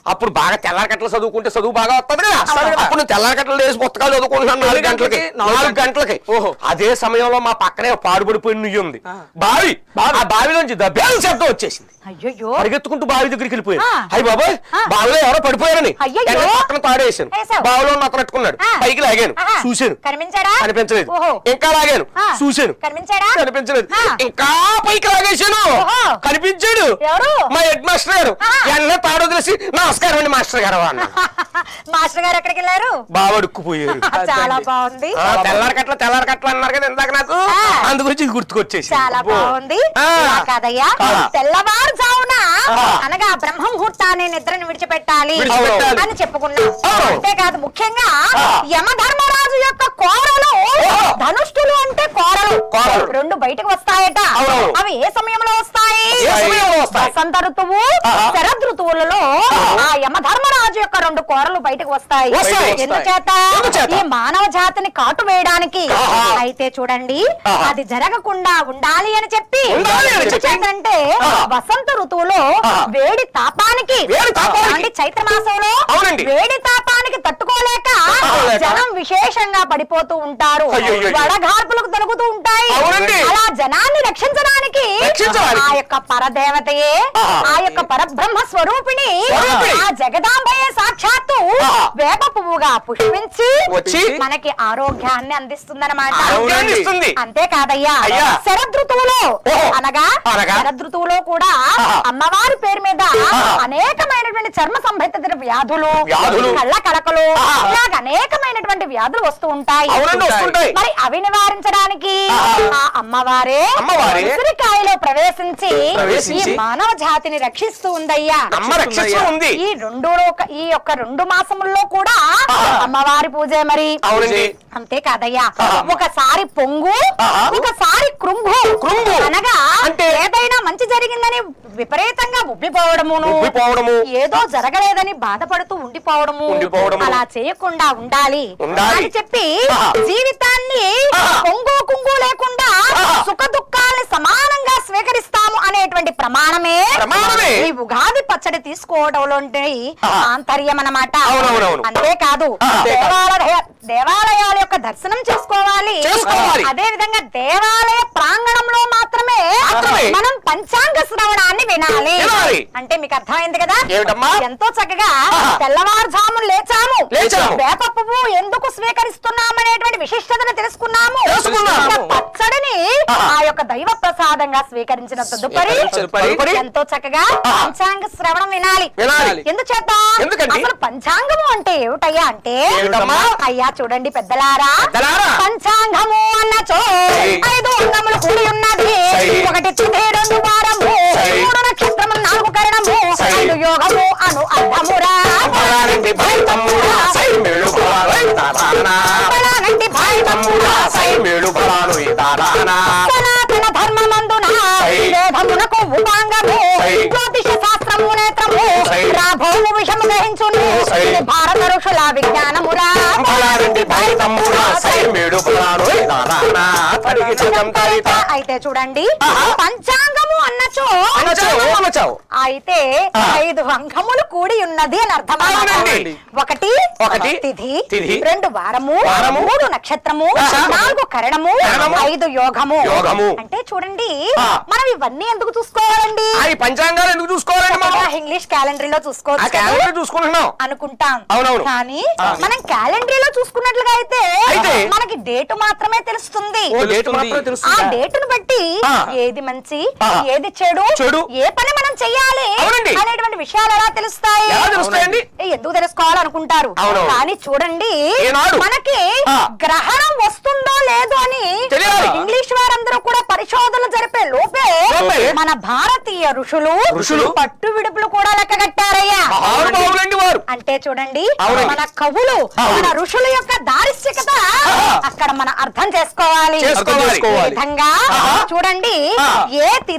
Speaker 1: అప్పుడు బాగా తెల్లారి గంటలు చదువుకుంటే చదువు బాగా వస్తుంది కదా
Speaker 3: వస్తది కదా.
Speaker 1: అప్పుడు నువ్వు తెల్లారి గంటలు వేసి పుస్తకాలు చదువుకుంటున్నాను నాలుగు
Speaker 3: ఎన్ని
Speaker 1: గంటలకి
Speaker 3: గంటలకి? నాలుగు
Speaker 1: నాలుగు గంటలకి
Speaker 3: ఓహో.
Speaker 1: అదే సమయంలో మా పక్కనే ఒక పాడుబడిపోయిన నుయ్యి ఉంది
Speaker 3: ఆ.
Speaker 1: బావి ఆ బావిలోంచి దెబ్బేల శబ్దం వచ్చేసింది
Speaker 2: అయ్యో
Speaker 1: పరిగెత్తుకుంటూ బావి దగ్గరికి వెళ్ళిపోయాను
Speaker 2: ఆ.
Speaker 1: అయ్యి బాబాయ్
Speaker 2: ఆ.
Speaker 1: బావిలో ఎవరో పడిపోయారని
Speaker 2: అయ్యయ్యో.
Speaker 1: వెంటనే పక్కన తాడేసాను
Speaker 2: వేశావు.
Speaker 1: బావిలో ఉన్న అతను ఎట్టుకున్నాడు
Speaker 2: ఆ.
Speaker 1: పైకి లాగాను
Speaker 2: ఆహా.
Speaker 1: చూశాను
Speaker 2: కనిపించాడా
Speaker 1: కనిపించలేదు
Speaker 2: ఓహో
Speaker 1: ఇంకా లాగాను
Speaker 2: ఆ.
Speaker 1: చూశాను
Speaker 2: కనిపించాడా
Speaker 1: కనిపించలేదు
Speaker 2: ఆ.
Speaker 1: ఇంకా పైకి లాగేశాను
Speaker 2: ఓహో.
Speaker 1: కనిపించాడు
Speaker 2: ఎవరు?
Speaker 1: మా హెడ్ మాస్టర్ గారు
Speaker 2: ఆ.
Speaker 1: ఎన్న తాడు వదిలేసి నమస్కారం అండి మాస్టర్ గారు అన్న
Speaker 2: మాస్టర్ గారు ఎక్కడికి వెళ్ళారు
Speaker 1: బాగా అడుక్కుపోయారు
Speaker 2: చాలా బాగుంది
Speaker 1: ఆ, తెల్లారి కట్ల తెల్లారి కట్ల అన్నారు కదా ఇందాక నాకు
Speaker 2: ఆ.
Speaker 1: అందు గురించి ఇది గుర్తుకొచ్చేసి
Speaker 2: చాలా బాగుంది
Speaker 1: ఆ.
Speaker 2: ఇలా కాదయ్యా
Speaker 1: ఆ.
Speaker 2: తెల్లవారుజామున
Speaker 1: ఆ.
Speaker 2: అనగా బ్రహ్మ ముహూర్తాన్ని నిద్రను విడిచిపెట్టాలి
Speaker 1: విడిచిపెట్టాలి.
Speaker 2: అని చెప్పుకున్నాం
Speaker 1: ఆ.
Speaker 2: అంతేకాదు ముఖ్యంగా
Speaker 1: ఆ.
Speaker 2: యమధర్మరాజు యొక్క కోరలు
Speaker 1: ఓహో.
Speaker 2: ధనుష్టులు అంటే కోరలు
Speaker 1: కోరలు.
Speaker 2: రెండు బయటకు వస్తాయట
Speaker 1: అవును.
Speaker 2: అవి ఏ సమయంలో వస్తాయి
Speaker 1: ఏ సమయంలో వస్తాయి?
Speaker 2: వసంత ఋతువు
Speaker 1: ఆహా.
Speaker 2: శరద్ ఋతువులలో ఆ యమధర్మరాజు యొక్క రెండు కోరలు బయటకు వస్తాయి
Speaker 1: వస్తాయి.
Speaker 2: ఎందుచేత
Speaker 1: ఎందుచేత?
Speaker 2: ఈ మానవ జాతిని కాటు వేయడానికి
Speaker 1: ఆహా.
Speaker 2: అయితే చూడండి
Speaker 1: ఆహా.
Speaker 2: అది జరగకుండా ఉండాలి అని చెప్పి
Speaker 1: ఉండాలి అని చెప్పి?
Speaker 2: ఎందుచేతంటే
Speaker 1: ఆహా.
Speaker 2: వసంత ఋతువులో
Speaker 1: ఆహా.
Speaker 2: వేడి తాపానికి
Speaker 1: వేడి తాపానికి?
Speaker 2: ఏమండి, చైత్ర మాసంలో
Speaker 1: అవునండి.
Speaker 2: వేడి తాపానికి తట్టుకోలేక
Speaker 1: తట్టుకోలేక?
Speaker 2: జనం విశేషంగా పడిపోతూ ఉంటారు
Speaker 1: అయ్యయ్యో.
Speaker 2: వడగార్పులకు తొలుగుతూ ఉంటాయి
Speaker 1: అవునండి.
Speaker 2: అలా జనాన్ని రక్షించడానికి
Speaker 1: రక్షించడానికి?
Speaker 2: ఆ యొక్క పరదేవతయే
Speaker 1: ఆహా.
Speaker 2: ఆ యొక్క పరబ్రహ్మ స్వరూపిణి
Speaker 1: స్వరూపిణి.
Speaker 2: ఆ జగదాంబయే సాక్షాత్తు
Speaker 1: ఆహా.
Speaker 2: వేప పువ్వుగా పుష్పించి
Speaker 1: వచ్చి
Speaker 2: మనకి ఆరోగ్యాన్ని అందిస్తుందన్నమాట
Speaker 1: ఆరోగ్యాన్ని ఇస్తుంది.
Speaker 2: అంతేకాదయ్యా
Speaker 1: అయ్యా.
Speaker 2: శరదృతువులో
Speaker 1: ఓహో.
Speaker 2: అనగా
Speaker 1: అనగా?
Speaker 2: శరదృతువులో కూడా
Speaker 1: ఆహా.
Speaker 2: అమ్మవారి పేరు మీద
Speaker 1: ఆహా.
Speaker 2: అనేకమైనటువంటి చర్మ సంబంధిత వ్యాధులు
Speaker 1: వ్యాధులు.
Speaker 2: కళ్ళ కలకలు
Speaker 1: ఆహా.
Speaker 2: ఇలాగ అనేకమైనటువంటి వ్యాధులు వస్తూ ఉంటాయి
Speaker 1: అవునండి వస్తుంటాయి
Speaker 2: మరి అవి నివారించడానికి
Speaker 1: ఆహా.
Speaker 2: ఆ అమ్మవారే
Speaker 1: అమ్మవారే
Speaker 2: ఉసిరికాయలో ప్రవేశించి
Speaker 1: ప్రవేశించి
Speaker 2: ఈ మానవ జాతిని రక్షిస్తూ ఉందయ్యా
Speaker 1: అమ్మ రక్షిస్తూ ఉంది
Speaker 2: ఈ రెండు లో- ఈ యొక్క రెండు మాసముల్లో కూడా
Speaker 1: ఆహా.
Speaker 2: అమ్మవారి పూజే మరి
Speaker 1: అవునండి
Speaker 2: అంతేకాదయ్యా
Speaker 1: ఆహా.
Speaker 2: ఒకసారి పొంగు
Speaker 1: ఆహా.
Speaker 2: ఒకసారి కృంగు
Speaker 1: కృంగు.
Speaker 2: అనగా
Speaker 1: అంటే?
Speaker 2: ఏదైనా మంచి జరిగిందని విపరీతంగా ఉబ్బిపోవడమును
Speaker 1: ఉబ్బిపోవడము.
Speaker 2: ఏదో జరగలేదని బాధపడుతూ ఉండిపోవడము
Speaker 1: ఉండిపోవడము.
Speaker 2: అలా చేయకుండా ఉండాలి
Speaker 1: ఉండాలి.
Speaker 2: అని చెప్పి
Speaker 1: ఆహా.
Speaker 2: జీవితాన్ని
Speaker 1: ఆహా.
Speaker 2: పొంగు కుంగు లేకుండా
Speaker 1: ఆహా.
Speaker 2: సుఖ దుఃఖాన్ని సమానంగా స్వీకరిస్తాము అనేటువంటి ప్రమాణమే
Speaker 1: ప్రమాణమే.
Speaker 2: ఈ ఉగాది పచ్చడి తీసుకోవడంలో
Speaker 1: ఆహా.
Speaker 2: ఆంతర్యం అన్నమాట
Speaker 1: అవునవునవును.
Speaker 2: అంతేకాదు
Speaker 1: ఆహా.
Speaker 2: దేవాలయ దేవాలయాల యొక్క దర్శనం చేసుకోవాలి
Speaker 1: చేసుకోవాలి.
Speaker 2: అదే విధంగా దేవాలయ ప్రాంగణంలో మాత్రమే
Speaker 1: మాత్రమే.
Speaker 2: మనం పంచాంగ శ్రవణాన్ని వినాలి
Speaker 1: వినాలి.
Speaker 2: అంటే మీకు అర్థమైంది కదా
Speaker 1: ఏమిటమ్మా?
Speaker 2: ఎంతో చక్కగా
Speaker 1: ఆహా.
Speaker 2: తెల్లవారుజాము లేచాము
Speaker 1: లేచాము.
Speaker 2: వేప పువ్వు ఎందుకు స్వీకరిస్తున్నామనేటువంటి విశిష్టతను తెలుసుకున్నాము
Speaker 1: తెలుసుకున్నాము.
Speaker 2: ఇంకా పచ్చడిని
Speaker 1: ఆహా.
Speaker 2: ఆ యొక్క దైవ ప్రసాదంగా స్వీకరించిన తదుపరి
Speaker 1: తదుపరి
Speaker 2: ఎంతో చక్కగా
Speaker 1: ఆహా.
Speaker 2: పంచాంగ శ్రవణం వినాలి
Speaker 1: వినాలి.
Speaker 2: ఎందుచేత
Speaker 1: ఎందుకండి?
Speaker 2: అసలు పంచాంగము అంటే ఏమిటయ్యా అంటే
Speaker 1: ఏమిటమ్మా?
Speaker 2: అయ్యా చూడండి పెద్దలారా
Speaker 1: పెద్దలారా.
Speaker 2: పంచాంగము అన్నచో
Speaker 1: సై.
Speaker 2: ఐదు అంగములు కూడి ఉన్నది
Speaker 1: సై.
Speaker 2: ఒకటి తిథి రెండు వారము
Speaker 1: సై.
Speaker 2: మూడు నక్షత్రము నాలుగు కరణము
Speaker 1: సై.
Speaker 2: ఐదు యోగము అను అర్థమురా
Speaker 1: బలానంటి భాయ్ తమ్ముడా సై మేడు బలాలు ఇతారానా.
Speaker 2: బలానంటి భాయ్
Speaker 1: తమ్ముడా సై మేడు బలాలు ఇతారానా.
Speaker 2: సనాతన ధర్మమందున
Speaker 1: సై.
Speaker 2: వేదమునకు ఉపాంగము
Speaker 1: సై.
Speaker 2: జ్యోతిష శాస్త్రము నేత్రము
Speaker 1: సై.
Speaker 2: రాభోము విషము గ్రహించును
Speaker 1: సై.
Speaker 2: ఇది భారత ఋషుల విజ్ఞానమురా
Speaker 1: బలానంటి భాయ్ తమ్ముడా సై మేడు బలాలు ఇతారానా. తడికి చదం తరిత.
Speaker 2: అయితే చూడండి
Speaker 1: ఆహా.
Speaker 2: పంచాంగము అన్నచో
Speaker 1: అనచావు, అనచావు.
Speaker 2: అయితే
Speaker 1: ఆ.
Speaker 2: ఐదు అంకములు కూడి ఉన్నది అని అర్థం
Speaker 1: అవునండి.
Speaker 2: ఒకటి
Speaker 1: ఒకటి
Speaker 2: తిథి
Speaker 1: తిథి.
Speaker 2: రెండు వారము
Speaker 1: వారము.
Speaker 2: మూడు నక్షత్రము
Speaker 1: ఆహా.
Speaker 2: నాలుగు కరణము
Speaker 1: కరణము.
Speaker 2: ఐదు యోగము
Speaker 1: యోగము.
Speaker 2: అంటే చూడండి
Speaker 1: ఆ.
Speaker 2: మనం ఇవన్నీ ఎందుకు చూసుకోవాలండి
Speaker 1: ఆ, ఈ పంచాంగాలు ఎందుకు చూసుకోవాలండి మనం
Speaker 2: చక్కగా ఇంగ్లీష్ క్యాలెండరీలో
Speaker 1: ఆ
Speaker 2: చూసుకోవచ్చు కదా?
Speaker 1: క్యాలెండర్ చూసుకుంటున్నాం
Speaker 2: అనుకుంటాం
Speaker 1: అవునవును.
Speaker 2: కానీ
Speaker 1: ఆ.
Speaker 2: మనం క్యాలెండరీలో చూసుకున్నట్లుగా అయితే
Speaker 1: అయితే?
Speaker 2: మనకి డేట్ మాత్రమే తెలుస్తుంది
Speaker 1: ఓ డేట్
Speaker 3: తెలుస్తుంది.
Speaker 1: మాత్రం
Speaker 2: ఆ
Speaker 1: తెలుస్తుందా?
Speaker 2: డేటును బట్టి
Speaker 1: ఆ.
Speaker 2: ఏది మంచి
Speaker 1: ఆ.
Speaker 2: ఏది చెడు
Speaker 1: చెడు.
Speaker 2: ఏ పని మనం చెయ్యాలి
Speaker 1: అవునండి.
Speaker 2: అనేటువంటి విషయాలు ఎలా తెలుస్తాయి
Speaker 1: ఎలా తెలుస్తాయండి?
Speaker 2: ఏ, ఎందుకు తెలుసుకోవాలనుకుంటారు
Speaker 1: అవునవును.
Speaker 2: కానీ చూడండి
Speaker 1: ఏనాడు?
Speaker 2: మనకి
Speaker 1: ఆ.
Speaker 2: గ్రహణం వస్తుందో లేదో అని
Speaker 1: తెలియాలి.
Speaker 2: ఇంగ్లీష్ వారందరూ కూడా పరిశోధనలు జరిపే లోపే
Speaker 1: లోపే.
Speaker 2: మన భారతీయ ఋషులు
Speaker 1: ఋషులు.
Speaker 2: పట్టు విడుపులు కూడా లెక్క కట్టారయ్యా
Speaker 1: మహానుభావులండి వారు
Speaker 2: అంటే చూడండి
Speaker 1: అవునండి.
Speaker 2: మన కవులు
Speaker 1: అవును.
Speaker 2: మన ఋషుల యొక్క దారిశ్యకత
Speaker 1: ఆహా.
Speaker 2: అక్కడ మనం అర్థం చేసుకోవాలి
Speaker 1: చేసుకోవాలి.
Speaker 2: ఈ విధంగా
Speaker 1: ఆహా.
Speaker 2: చూడండి
Speaker 1: ఆ.
Speaker 2: ఏ తిథి నాడు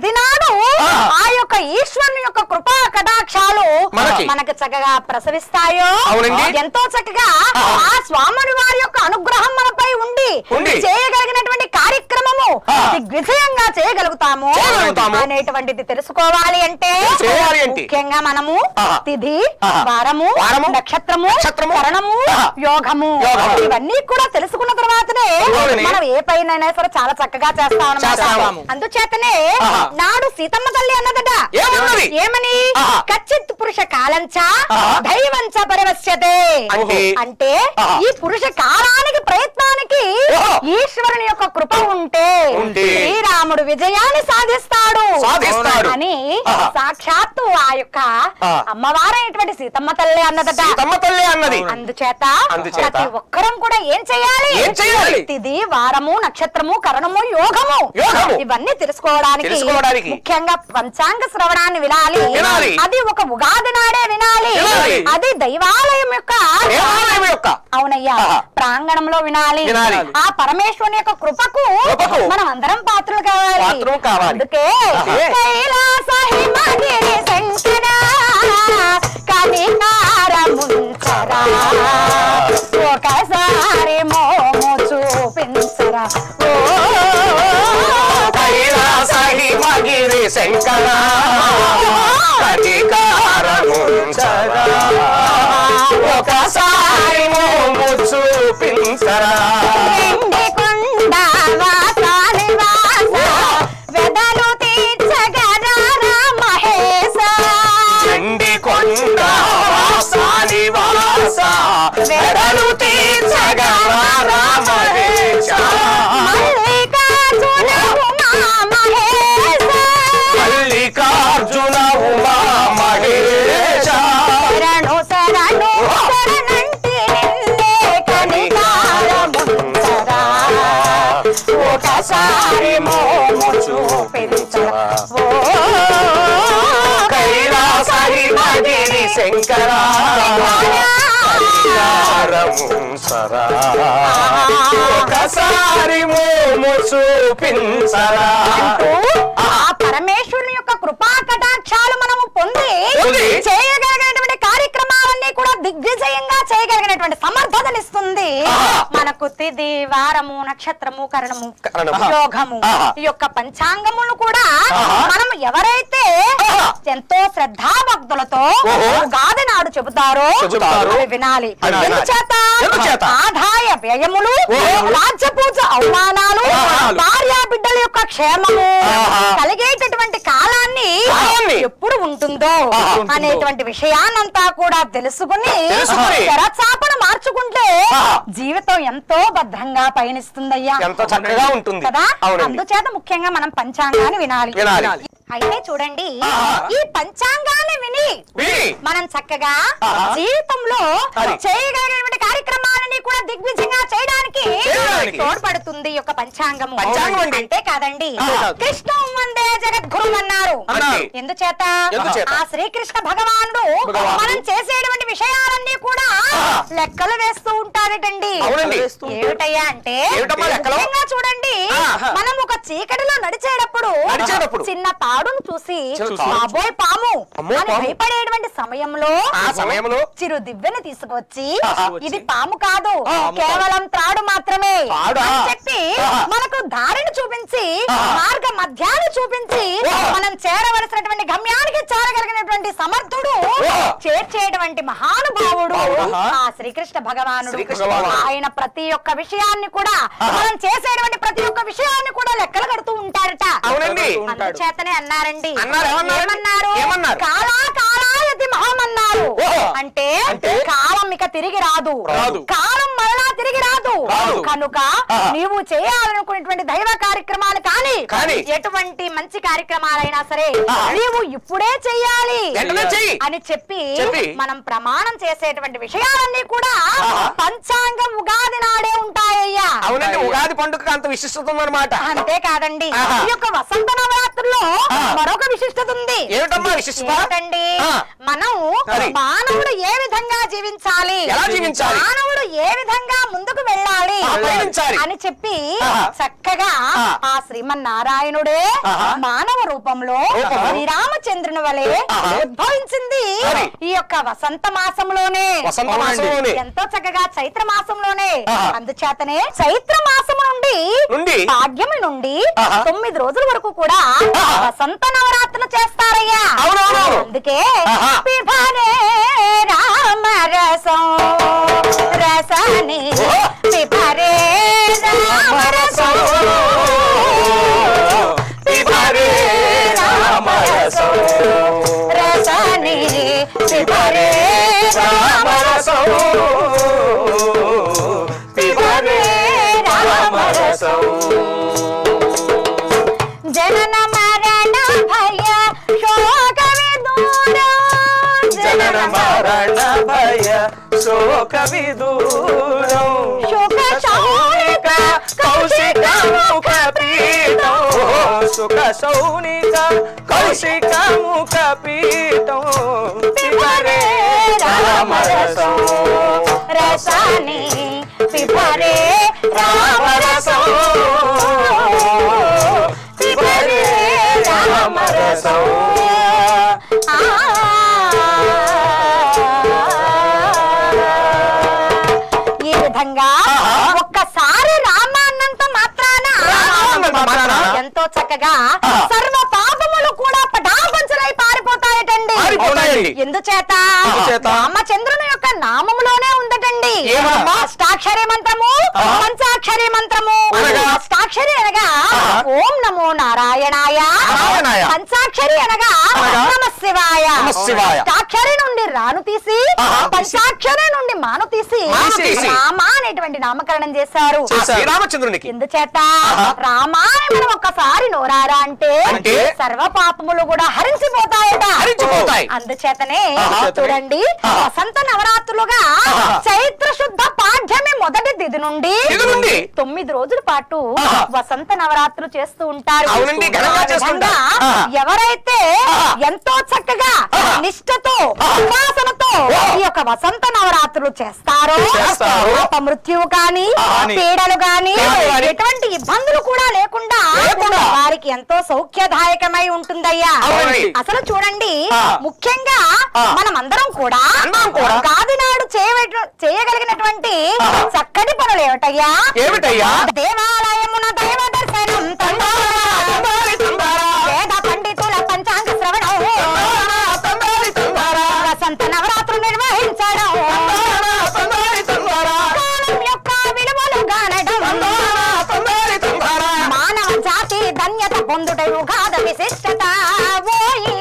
Speaker 2: ఎప్పుడు
Speaker 1: ఆ.
Speaker 2: ఆ యొక్క ఈశ్వరుని యొక్క కృపా కటాక్షాలు
Speaker 1: మనకి.
Speaker 2: మనకు చక్కగా ప్రసవిస్తాయో
Speaker 1: అవునండి.
Speaker 2: ఎంతో చక్కగా
Speaker 1: ఆ.
Speaker 2: ఆ స్వాముని వారి యొక్క అనుగ్రహం మనపై ఉండి
Speaker 1: ఉండి.
Speaker 2: చేయగలిగినటువంటి కార్యక్రమము
Speaker 1: ఆ.
Speaker 2: దిగ్విజయంగా చేయగలుగుతాము
Speaker 1: చేయగలుగుతాము.
Speaker 2: అనేటువంటిది తెలుసుకోవాలి అంటే
Speaker 1: చేయాలి అంటే?
Speaker 2: ముఖ్యంగా మనము
Speaker 1: ఆ.
Speaker 2: తిథి
Speaker 1: ఆ.
Speaker 2: వారము
Speaker 1: వారము,
Speaker 2: నక్షత్రము
Speaker 1: నక్షత్రము,
Speaker 2: కరణము
Speaker 1: ఆ.
Speaker 2: యోగము
Speaker 1: యోగము.
Speaker 2: ఇవన్నీ కూడా తెలుసుకున్న తర్వాతనే
Speaker 1: అవునండి.
Speaker 2: మనం ఏ పైన సరే చాలా చక్కగా చేస్తాం
Speaker 1: చేస్తాము.
Speaker 2: అన్నమాట అందుచేతనే
Speaker 1: ఆహా.
Speaker 2: నాడు సీతమ్మ తల్లి అన్నదట
Speaker 1: ఏమన్నది?
Speaker 2: ఏమని
Speaker 1: ఆహా.
Speaker 2: కచ్చిత్ పురుష కాలంచ
Speaker 1: ఆహా.
Speaker 2: దైవంచ పరవశ్యతే
Speaker 1: అంటే?
Speaker 2: అంటే
Speaker 1: ఆహా.
Speaker 2: ఈ పురుష కాలానికి ప్రయత్నానికి
Speaker 1: ఓహో.
Speaker 2: ఈశ్వరుని యొక్క కృప ఉంటే
Speaker 1: ఉంటే.
Speaker 2: శ్రీరాముడు విజయాన్ని సాధిస్తాడు
Speaker 1: సాధిస్తాడు.
Speaker 2: అని
Speaker 1: ఆహా.
Speaker 2: సాక్షాత్తు ఆ యొక్క
Speaker 1: ఆ.
Speaker 2: అమ్మవారైనటువంటి సీతమ్మ తల్లి అన్నదట
Speaker 1: సీతమ్మ తల్లి అన్నది
Speaker 2: అందుచేత
Speaker 1: అందుచేత.
Speaker 2: ప్రతి ఒక్కరం కూడా ఏం చేయాలి
Speaker 1: ఏం చేయాలి?
Speaker 2: తిది వారము నక్షత్రము కరణము యోగము
Speaker 1: యోగము.
Speaker 2: ఇవన్నీ తెలుసుకోవడానికి
Speaker 1: తెలుసుకోవడానికి.
Speaker 2: ముఖ్యంగా పంచాంగ శ్రవణాన్ని వినాలి
Speaker 1: వినాలి.
Speaker 2: అది ఒక ఉగాది నాడే వినాలి
Speaker 1: వినాలి.
Speaker 2: అది దైవాలయం యొక్క
Speaker 1: దేవాలయం యొక్క
Speaker 2: అవునయ్యా
Speaker 1: ఆహా.
Speaker 2: ప్రాంగణంలో వినాలి
Speaker 1: వినాలి.
Speaker 2: ఆ పరమేశ్వరుని యొక్క కృపకు
Speaker 1: కృపకు.
Speaker 2: మనం అందరం పాత్రలు కావాలి
Speaker 1: పాత్రలు కావాలి.
Speaker 2: అందుకే
Speaker 1: ఆహా.
Speaker 2: కైలాస హిమగిరి శంకర కవికారముంచరా ఒకసారి మోము చూపించరా ఓ
Speaker 1: కైలాసహి మగిరి శంకర కటికారముంచరా ఒకసారి మోము చూపించరా
Speaker 2: వెండి కొండ వాసాని వాస వెదలు తీర్చగరా మహేశ
Speaker 1: చెండి కొండ వాసాని వాస వెడలు తీర్చగా రామహేశ
Speaker 2: మల్లికార్జున ఉమా మహేశ
Speaker 1: మల్లికార్జున ఉమా మహేశ
Speaker 2: శరణు శరణు శరణంటి నిన్నే కనికారముంచరా ఒకసారి మోము చూపించరా ఓ
Speaker 1: కైలాసరి మగిరి శంకర కరికారముంచరా ఒకసారి మోము చూపించరా
Speaker 2: అంటూ ఆ పరమేశ్వరుని యొక్క కృపా కటాక్షాలు మనము పొంది
Speaker 1: పొంది
Speaker 2: చేయగలిగినటువంటి కార్యక్రమాలన్నీ కూడా దిగ్విజయంగా చేయగలిగినటువంటి సమర్థతనిస్తుంది
Speaker 1: ఆహా.
Speaker 2: మనకు తిది వారము నక్షత్రము కరణము
Speaker 1: కరణము.
Speaker 2: యోగము
Speaker 1: ఆహా.
Speaker 2: ఈ యొక్క పంచాంగములు కూడా
Speaker 1: ఆహా.
Speaker 2: మనం ఎవరైతే
Speaker 1: ఆహా.
Speaker 2: ఎంతో శ్రద్ధాభక్తులతో
Speaker 1: ఓహో.
Speaker 2: ఉగాది నాడు చెబుతారో
Speaker 1: చెబుతారు.
Speaker 2: అవి వినాలి
Speaker 1: వినాలి.
Speaker 2: ఎందుచేత
Speaker 1: ఎందుచేత?
Speaker 2: ఆదాయ వ్యయములు
Speaker 1: ఓహో.
Speaker 2: రాజ్య పూజ అవమానాలు
Speaker 1: అవమానాలు.
Speaker 2: భార్యా బిడ్డల యొక్క క్షేమము
Speaker 1: ఆహా.
Speaker 2: కలిగేటటువంటి కాలాన్ని
Speaker 1: కాలాన్ని.
Speaker 2: ఎప్పుడు ఉంటుందో
Speaker 1: ఆహా.
Speaker 2: అనేటువంటి విషయాన్నంతా కూడా తెలుసుకుని
Speaker 1: తెలుసుకుని.
Speaker 2: తెరచాపను మార్చుకుంటే
Speaker 1: ఆహా.
Speaker 2: జీవితం ఎంతో భద్రంగా పయనిస్తుందయ్యా
Speaker 1: ఎంతో చక్కగా ఉంటుంది
Speaker 2: కదా
Speaker 1: అవునండి
Speaker 2: అందుచేత ముఖ్యంగా మనం పంచాంగాన్ని వినాలి
Speaker 1: వినాలి.
Speaker 2: అయితే చూడండి
Speaker 1: ఆహా.
Speaker 2: ఈ పంచాంగాన్ని విని
Speaker 1: విని.
Speaker 2: మనం చక్కగా
Speaker 1: ఆహా.
Speaker 2: జీవితంలో
Speaker 1: అది.
Speaker 2: చేయగలిగినటువంటి కార్యక్రమాలని కూడా దిగ్విజయంగా చేయడానికి
Speaker 1: చేయడానికి.
Speaker 2: తోడ్పడుతుంది ఈ యొక్క పంచాంగము
Speaker 1: పంచాంగం అండి.
Speaker 2: అంటే కాదండి
Speaker 1: ఆహా.
Speaker 2: కృష్ణం వందే జగద్గురు అన్నారు
Speaker 1: అన్నారు.
Speaker 2: ఎందుచేత
Speaker 1: ఎందుచేత?
Speaker 2: ఆ శ్రీకృష్ణ భగవానుడు
Speaker 1: భగవానుడు.
Speaker 2: మనం చేసేటువంటి విషయాలన్నీ కూడా
Speaker 1: ఆహా.
Speaker 2: లెక్కలు వేస్తూ ఉంటారటండి
Speaker 1: అవునండి.
Speaker 2: ఏమిటయ్యా అంటే
Speaker 1: ఏమిటమ్మా లెక్కలు?
Speaker 2: ముఖ్యంగా చూడండి
Speaker 1: ఆహా.
Speaker 2: మనం ఒక చీకటిలో నడిచేటప్పుడు
Speaker 1: నడిచేటప్పుడు.
Speaker 2: చిన్న తాడును చూసి
Speaker 1: చూసి.
Speaker 2: బాబోయ్ పాము
Speaker 1: అమ్మో,
Speaker 2: అని
Speaker 1: పాము.
Speaker 2: భయపడేటువంటి సమయంలో
Speaker 1: ఆ సమయంలో
Speaker 2: చిరు దివ్యని తీసుకొచ్చి
Speaker 1: ఆహా.
Speaker 2: ఇది పాము కాదు
Speaker 1: పాము
Speaker 2: కేవలం త్రాడు మాత్రమే
Speaker 1: త్రాడా?
Speaker 2: అని చెప్పి
Speaker 1: ఆహా.
Speaker 2: మనకు దారిని చూపించి
Speaker 1: ఆహా.
Speaker 2: మార్గ మధ్యాన్ని చూపించి
Speaker 1: ఓహో.
Speaker 2: మనం చేరవలసినటువంటి గమ్యానికి చేరగలిగినటువంటి సమర్థుడు
Speaker 1: ఓహో.
Speaker 2: చేర్చేటువంటి మహానుభావుడు
Speaker 1: ఆహా.
Speaker 2: ఆ శ్రీకృష్ణ భగవానుడు
Speaker 1: శ్రీకృష్ణ భగవానుడు.
Speaker 2: ఆయన ప్రతి ఒక్క విషయాన్ని కూడా
Speaker 1: ఆహా.
Speaker 2: మనం చేసేటువంటి ప్రతి ఒక్క విషయాన్ని కూడా లెక్కలు కడుతూ ఉంటారట
Speaker 1: అవునండి
Speaker 2: అందుచేతనే అన్నారండి
Speaker 1: అన్నారు, ఏమన్నారు?
Speaker 2: ఏమన్నారు
Speaker 1: ఏమన్నారు?
Speaker 2: కాలా కాలాయతి మహమన్నారు
Speaker 1: ఓహో.
Speaker 2: అంటే
Speaker 1: అంటే?
Speaker 2: కాలం ఇక తిరిగి రాదు
Speaker 1: రాదు.
Speaker 2: కాలం మరలా తిరిగి రాదు
Speaker 1: రాదు.
Speaker 2: కనుక
Speaker 1: ఆహా.
Speaker 2: నీవు చేయాలనుకున్నటువంటి దైవ కార్యక్రమాలు కానీ
Speaker 1: కానీ.
Speaker 2: ఎటువంటి మంచి కార్యక్రమాలైనా సరే
Speaker 1: ఆహా.
Speaker 2: నీవు ఇప్పుడే చెయ్యాలి
Speaker 1: వెంటనే చెయ్యి.
Speaker 2: అని చెప్పి
Speaker 1: చెప్పి.
Speaker 2: మనం ప్రమాణం చేసేటువంటి విషయాలన్నీ కూడా
Speaker 1: ఆహా.
Speaker 2: పంచాంగం ఉగాది నాడే ఉంటాయ్యా
Speaker 1: అవునండి ఉగాది పండుగ అంత విశిష్టత ఉందన్నమాట
Speaker 2: అంతేకాదండి
Speaker 1: ఆహా.
Speaker 2: ఈ యొక్క వసంత నవరాత్రుల్లో
Speaker 1: ఆహా.
Speaker 2: మరొక విశిష్టత ఉంది
Speaker 1: ఏమిటమ్మా విశిష్టత?
Speaker 2: ఏమిటండి
Speaker 1: ఆ.
Speaker 2: మనం
Speaker 1: అది.
Speaker 2: మానవుడు ఏ విధంగా జీవించాలి
Speaker 1: ఎలా జీవించాలి?
Speaker 2: మానవుడు ఏ విధంగా ముందుకు వెళ్ళాలి
Speaker 1: ఆ, పయనించాలి.
Speaker 2: అని చెప్పి
Speaker 1: ఆహా.
Speaker 2: చక్కగా
Speaker 1: ఆ.
Speaker 2: ఆ శ్రీమన్నారాయణుడే
Speaker 1: ఆహా.
Speaker 2: మానవ రూపంలో
Speaker 1: రూపంలో.
Speaker 2: శ్రీరామచంద్రుని వలె
Speaker 1: ఆహా.
Speaker 2: ఉద్భవించింది
Speaker 1: మరి.
Speaker 2: ఈ యొక్క వసంత మాసంలోనే
Speaker 1: వసంత మాసంలోనే
Speaker 2: ఎంతో చక్కగా చైత్ర మాసంలోనే
Speaker 1: ఆహా.
Speaker 2: అందుచేతనే చైత్ర మాసం నుండి
Speaker 1: నుండి
Speaker 2: భాగ్యమి నుండి
Speaker 1: ఆహా.
Speaker 2: తొమ్మిది రోజుల వరకు కూడా
Speaker 1: ఆహా.
Speaker 2: వసంత నవరాత్రులు చేస్తారయ్యా
Speaker 1: అవునవును.
Speaker 2: అందుకే
Speaker 1: ఆహా.
Speaker 2: పిభనే రామరసం రసని పిభరే రామరసం పిభరే రామరసం రసని పిభరే రామరసం పిభరే రామరసం జనన మరణ భయ శోక విదూరం
Speaker 3: జనన మరణ భయ శోక విదూరం
Speaker 2: శోక శౌనిక
Speaker 3: కౌశిక ముఖ పీఠం సుఖ శౌనిక కౌశిక ముఖ పీఠం
Speaker 2: పిభరే రామరసం రసాని పిభరే రామరసం పిభరే రామరసం ఆ. ఈ విధంగా ఒక్కసారి రామాన్నంత మాత్రాన
Speaker 1: రామాన్నంత మాత్రాన?
Speaker 2: ఎంతో చక్కగా
Speaker 1: ఆ.
Speaker 2: సర్వ పాపములు కూడా పటాపంచలై పారిపోతాయటండి
Speaker 1: పారిపోతాయండి.
Speaker 2: ఎందుచేత
Speaker 1: ఎందుచేత?
Speaker 2: రామచంద్రుని యొక్క నామములోనే ఉందటండి
Speaker 1: ఏమమ్మా?
Speaker 2: అష్టాక్షరి మంత్రము
Speaker 1: ఆ.
Speaker 2: పంచాక్షరి మంత్రము
Speaker 1: అనగా?
Speaker 2: అష్టాక్షరి అనగా
Speaker 1: ఆ.
Speaker 2: ఓం నమో నారాయణాయ
Speaker 1: నారాయణాయ.
Speaker 2: పంచాక్షరి అనగా
Speaker 1: అనగా?
Speaker 2: నమ శివాయ
Speaker 1: నమః శివాయ.
Speaker 2: అష్టాక్షరి నుండి రాను తీసి
Speaker 1: ఆహా.
Speaker 2: పంచాక్షరి నుండి మాను తీసి
Speaker 1: మాను తీసి.
Speaker 2: రామ అనేటువంటి నామకరణం చేశారు
Speaker 1: ఆ శ్రీరామచంద్రునికి
Speaker 2: ఎందుచేత
Speaker 1: ఆహా.
Speaker 2: రామాని మనం ఒక్కసారి నోరారా అంటే
Speaker 1: అంటే?
Speaker 2: సర్వ పాపములు కూడా హరించిపోతాయట
Speaker 1: హరించిపోతాయి.
Speaker 2: అందుచేతనే
Speaker 1: ఆహా.
Speaker 2: చూడండి
Speaker 1: ఆహా.
Speaker 2: వసంత నవరాత్రులుగా
Speaker 1: ఆహా.
Speaker 2: చైత్ర శుద్ధ పాఠ్యమి మొదటి తిథి నుండి
Speaker 1: తిథి నుండి?
Speaker 2: తొమ్మిది రోజుల పాటు
Speaker 1: ఆహా.
Speaker 2: వసంత నవరాత్రులు చేస్తూ ఉంటారు
Speaker 1: అవునండి, ఘనంగా
Speaker 2: ఆ
Speaker 1: చేసుకుంటారు.
Speaker 2: విధంగా
Speaker 1: ఆహా.
Speaker 2: ఎవరైతే
Speaker 1: ఆహా.
Speaker 2: ఎంతో చక్కగా
Speaker 1: ఆహా.
Speaker 2: నిష్ఠతో
Speaker 1: ఆహా.
Speaker 2: ఉపాసనతో
Speaker 1: ఆహా.
Speaker 2: ఈ యొక్క వసంత నవరాత్రులు చేస్తారో
Speaker 1: చేస్తారో.
Speaker 2: మృత్యువు కానీ
Speaker 1: కానీ.
Speaker 2: పీడలు గాని
Speaker 1: పీడలు గాని.
Speaker 2: ఎటువంటి ఇబ్బందులు కూడా లేకుండా
Speaker 1: లేకుండా.
Speaker 2: వారికి ఎంతో సౌఖ్యదాయకమై ఉంటుందయ్యా
Speaker 1: అవునండి.
Speaker 2: అసలు చూడండి
Speaker 1: ఆ.
Speaker 2: ముఖ్యంగా
Speaker 1: ఆ.
Speaker 2: మనం అందరం కూడా
Speaker 1: అందరం కూడా.
Speaker 2: గాది నాడు చేయవట- చేయగలిగినటువంటి
Speaker 1: ఆహా.
Speaker 2: చక్కటి పనులు ఏమిటయ్యా
Speaker 1: ఏమిటయ్యా?
Speaker 2: దేవాలయమున దైవ దర్శనం తండారా.
Speaker 1: తందారి తందారా.
Speaker 2: వేద పండితుల పంచాంగ శ్రవణం
Speaker 1: తందారి తందారా.
Speaker 2: వసంత నవరాత్రులు నిర్వహించడం
Speaker 1: తందారి తందారా.
Speaker 2: కాలం యొక్క విలువలు గానడం
Speaker 1: తందారి తందారా.
Speaker 2: మానవ జాతి ధన్యత పొందుట యుగాద విశిష్టత ఓయి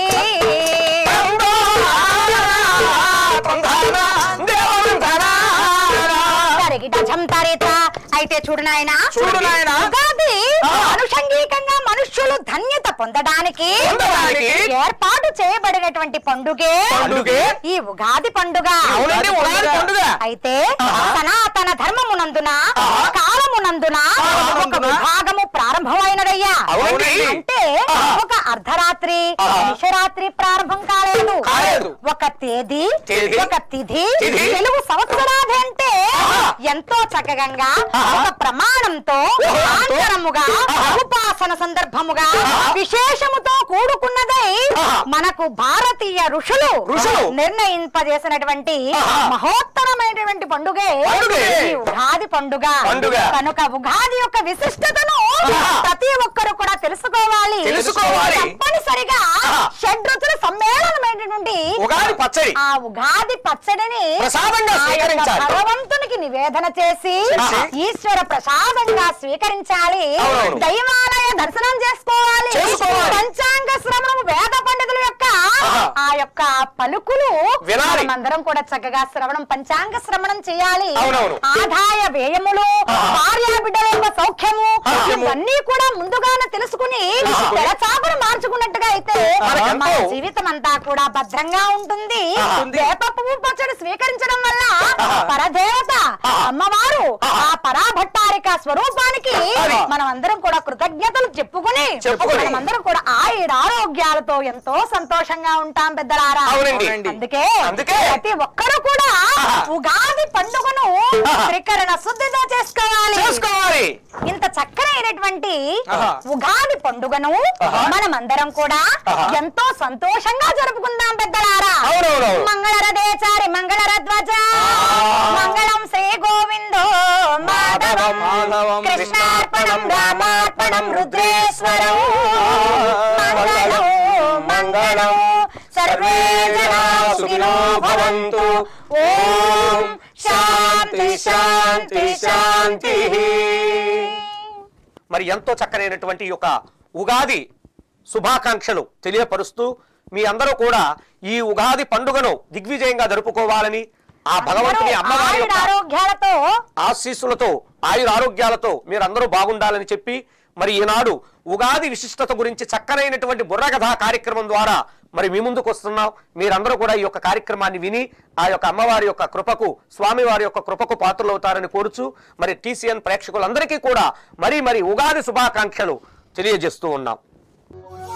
Speaker 1: తందారా. దేవరంధారా.
Speaker 2: తరిగిట ఝంతరిత అయితే చూడు నాయనా
Speaker 1: చూడు నాయనా.
Speaker 2: ఉగాది
Speaker 1: ఆ.
Speaker 2: అనుషంగికంగా మనుష్యులు ధన్యత పొందడానికి
Speaker 1: పొందడానికి
Speaker 2: ఏర్పాటు చేయబడినటువంటి పండుగే
Speaker 1: పండుగే
Speaker 2: ఈ ఉగాది పండుగ
Speaker 1: అవునండి, ఉగాది పండుగ.
Speaker 2: అయితే
Speaker 1: ఆహా.
Speaker 2: సనాతన ధర్మమునందున
Speaker 1: ఆహా.
Speaker 2: కాలమునందున ఒక
Speaker 1: కాలమునందున
Speaker 2: విభాగము ప్రారంభమైనదయ్యా
Speaker 1: అవునండి.
Speaker 2: అంటే
Speaker 1: ఆహా.
Speaker 2: ఒక అర్ధరాత్రి
Speaker 1: ఆహా.
Speaker 2: నిశరాత్రి ప్రారంభం కాలేదు
Speaker 1: కాలేదు.
Speaker 2: ఒక తేదీ
Speaker 1: తేదీ.
Speaker 2: ఒక తిథి
Speaker 1: తిథి.
Speaker 2: తెలుగు సంవత్సరాది అంటే
Speaker 1: ఆహా.
Speaker 2: ఎంతో చక్కగా
Speaker 1: ఆహా.
Speaker 2: ఒక ప్రమాణంతో
Speaker 1: ప్రమాణంతో.
Speaker 2: ఆంతరముగా
Speaker 1: ఆహా.
Speaker 2: ఉపాసన సందర్భముగా
Speaker 1: ఆహా.
Speaker 2: విశేషముతో కూడుకున్నదై
Speaker 1: ఆహా.
Speaker 2: మనకు భారతీయ ఋషులు
Speaker 1: ఋషులు.
Speaker 2: నిర్ణయింపజేసినటువంటి
Speaker 1: ఆహా.
Speaker 2: మహోత్తరమైనటువంటి పండుగే
Speaker 1: పండుగే.
Speaker 2: ఈ ఉగాది పండుగ
Speaker 1: పండుగ.
Speaker 2: కనుక ఉగాది యొక్క విశిష్టతను
Speaker 1: ఆహా.
Speaker 2: ప్రతి ఒక్కరు కూడా తెలుసుకోవాలి
Speaker 1: తెలుసుకోవాలి.
Speaker 2: తప్పనిసరిగా
Speaker 1: ఆహా.
Speaker 2: షడ్రుచుల సమ్మేళనమైనటువంటి
Speaker 1: ఉగాది పచ్చడి
Speaker 2: ఆ ఉగాది పచ్చడిని
Speaker 1: ప్రసాదంగా
Speaker 2: ఆ యొక్క
Speaker 1: స్వీకరించాలి.
Speaker 2: భగవంతునికి నివేదన చేసి
Speaker 1: చేసి,
Speaker 2: ఈశ్వర ప్రసాదంగా స్వీకరించాలి
Speaker 1: అవునవును.
Speaker 2: దైవాలయ దర్శనం చేసుకోవాలి
Speaker 1: చేసుకోవాలి.
Speaker 2: పంచాంగ శ్రవణం వేద పండితుల యొక్క
Speaker 1: ఆహా.
Speaker 2: ఆ యొక్క పలుకులు
Speaker 1: వినాలి.
Speaker 2: మనమందరం కూడా చక్కగా శ్రవణం పంచాంగ శ్రవణం చేయాలి
Speaker 1: అవునవును.
Speaker 2: ఆదాయ వ్యయములు
Speaker 1: ఆహా.
Speaker 2: భార్య బిడ్డల యొక్క సౌఖ్యము
Speaker 1: సౌఖ్యము.
Speaker 2: ఇవన్నీ కూడా ముందుగానే తెలుసుకుని
Speaker 1: తెలుసుకుని.
Speaker 2: తెరచాపను మార్చుకున్నట్టుగా అయితే
Speaker 1: మనకెంతో
Speaker 2: మన జీవితం అంతా కూడా భద్రంగా ఉంటుంది
Speaker 1: ఆహా.
Speaker 2: వేప పువ్వు పచ్చడి స్వీకరించడం వల్ల
Speaker 1: ఆహా.
Speaker 2: పరదేవత
Speaker 1: ఆహా.
Speaker 2: అమ్మవారు
Speaker 1: ఆహా.
Speaker 2: ఆ పరాభట్టారిక యొక్క స్వరూపానికి
Speaker 1: అది.
Speaker 2: మనం అందరం కూడా కృతజ్ఞతలు చెప్పుకుని
Speaker 1: చెప్పుకుని.
Speaker 2: మనం అందరం కూడా ఆయుర ఆరోగ్యాలతో ఎంతో సంతోషంగా ఉంటాం పెద్దలారా
Speaker 1: అవునండి.
Speaker 2: అందుకే
Speaker 1: అందుకే.
Speaker 2: ప్రతి ఒక్కరూ కూడా
Speaker 1: ఆహా.
Speaker 2: ఉగాది పండుగను
Speaker 1: ఆహా.
Speaker 2: త్రికరణ శుద్ధితో చేసుకోవాలి
Speaker 1: చేసుకోవాలి
Speaker 2: ఇంత చక్కనైనటువంటి
Speaker 3: ఆహా.
Speaker 2: ఉగాది పండుగను మనమందరం కూడా
Speaker 1: ఆహా.
Speaker 2: ఎంతో సంతోషంగా జరుపుకుందాం పెద్దలారా
Speaker 1: అవునవునవును.
Speaker 2: మంగళరదేచారి మంగళరధ్వజ మంగళం శ్రీ గోవిందో మాధవం
Speaker 3: మాధవం
Speaker 2: కృష్ణార్పణం రామార్పణం రుద్రేశ్వరం మంగళం మంగళం సర్వే జనా సుఖినో భవంతు ఓం శాంతి శాంతి శాంతి
Speaker 1: మరి ఎంతో చక్కనైనటువంటి ఈ యొక్క ఉగాది శుభాకాంక్షలు తెలియపరుస్తూ మీ అందరూ కూడా ఈ ఉగాది పండుగను దిగ్విజయంగా జరుపుకోవాలని ఆ భగవంతుని అమ్మవారి
Speaker 2: ఆయుర
Speaker 1: యొక్క
Speaker 2: ఆరోగ్యాలతో
Speaker 1: ఆశీస్సులతో ఆయుర ఆరోగ్యాలతో మీరందరూ బాగుండాలని చెప్పి మరి ఈనాడు ఉగాది విశిష్టత గురించి చక్కనైనటువంటి బుర్రకథా కార్యక్రమం ద్వారా మరి మీ ముందుకు వస్తున్నాం మీరందరూ కూడా ఈ యొక్క కార్యక్రమాన్ని విని ఆ యొక్క అమ్మవారి యొక్క కృపకు స్వామివారి యొక్క కృపకు పాత్రలు అవుతారని కోరుచు మరి టీసీఎన్ ప్రేక్షకులందరికీ కూడా మరి మరి ఉగాది శుభాకాంక్షలు తెలియజేస్తూ ఉన్నాం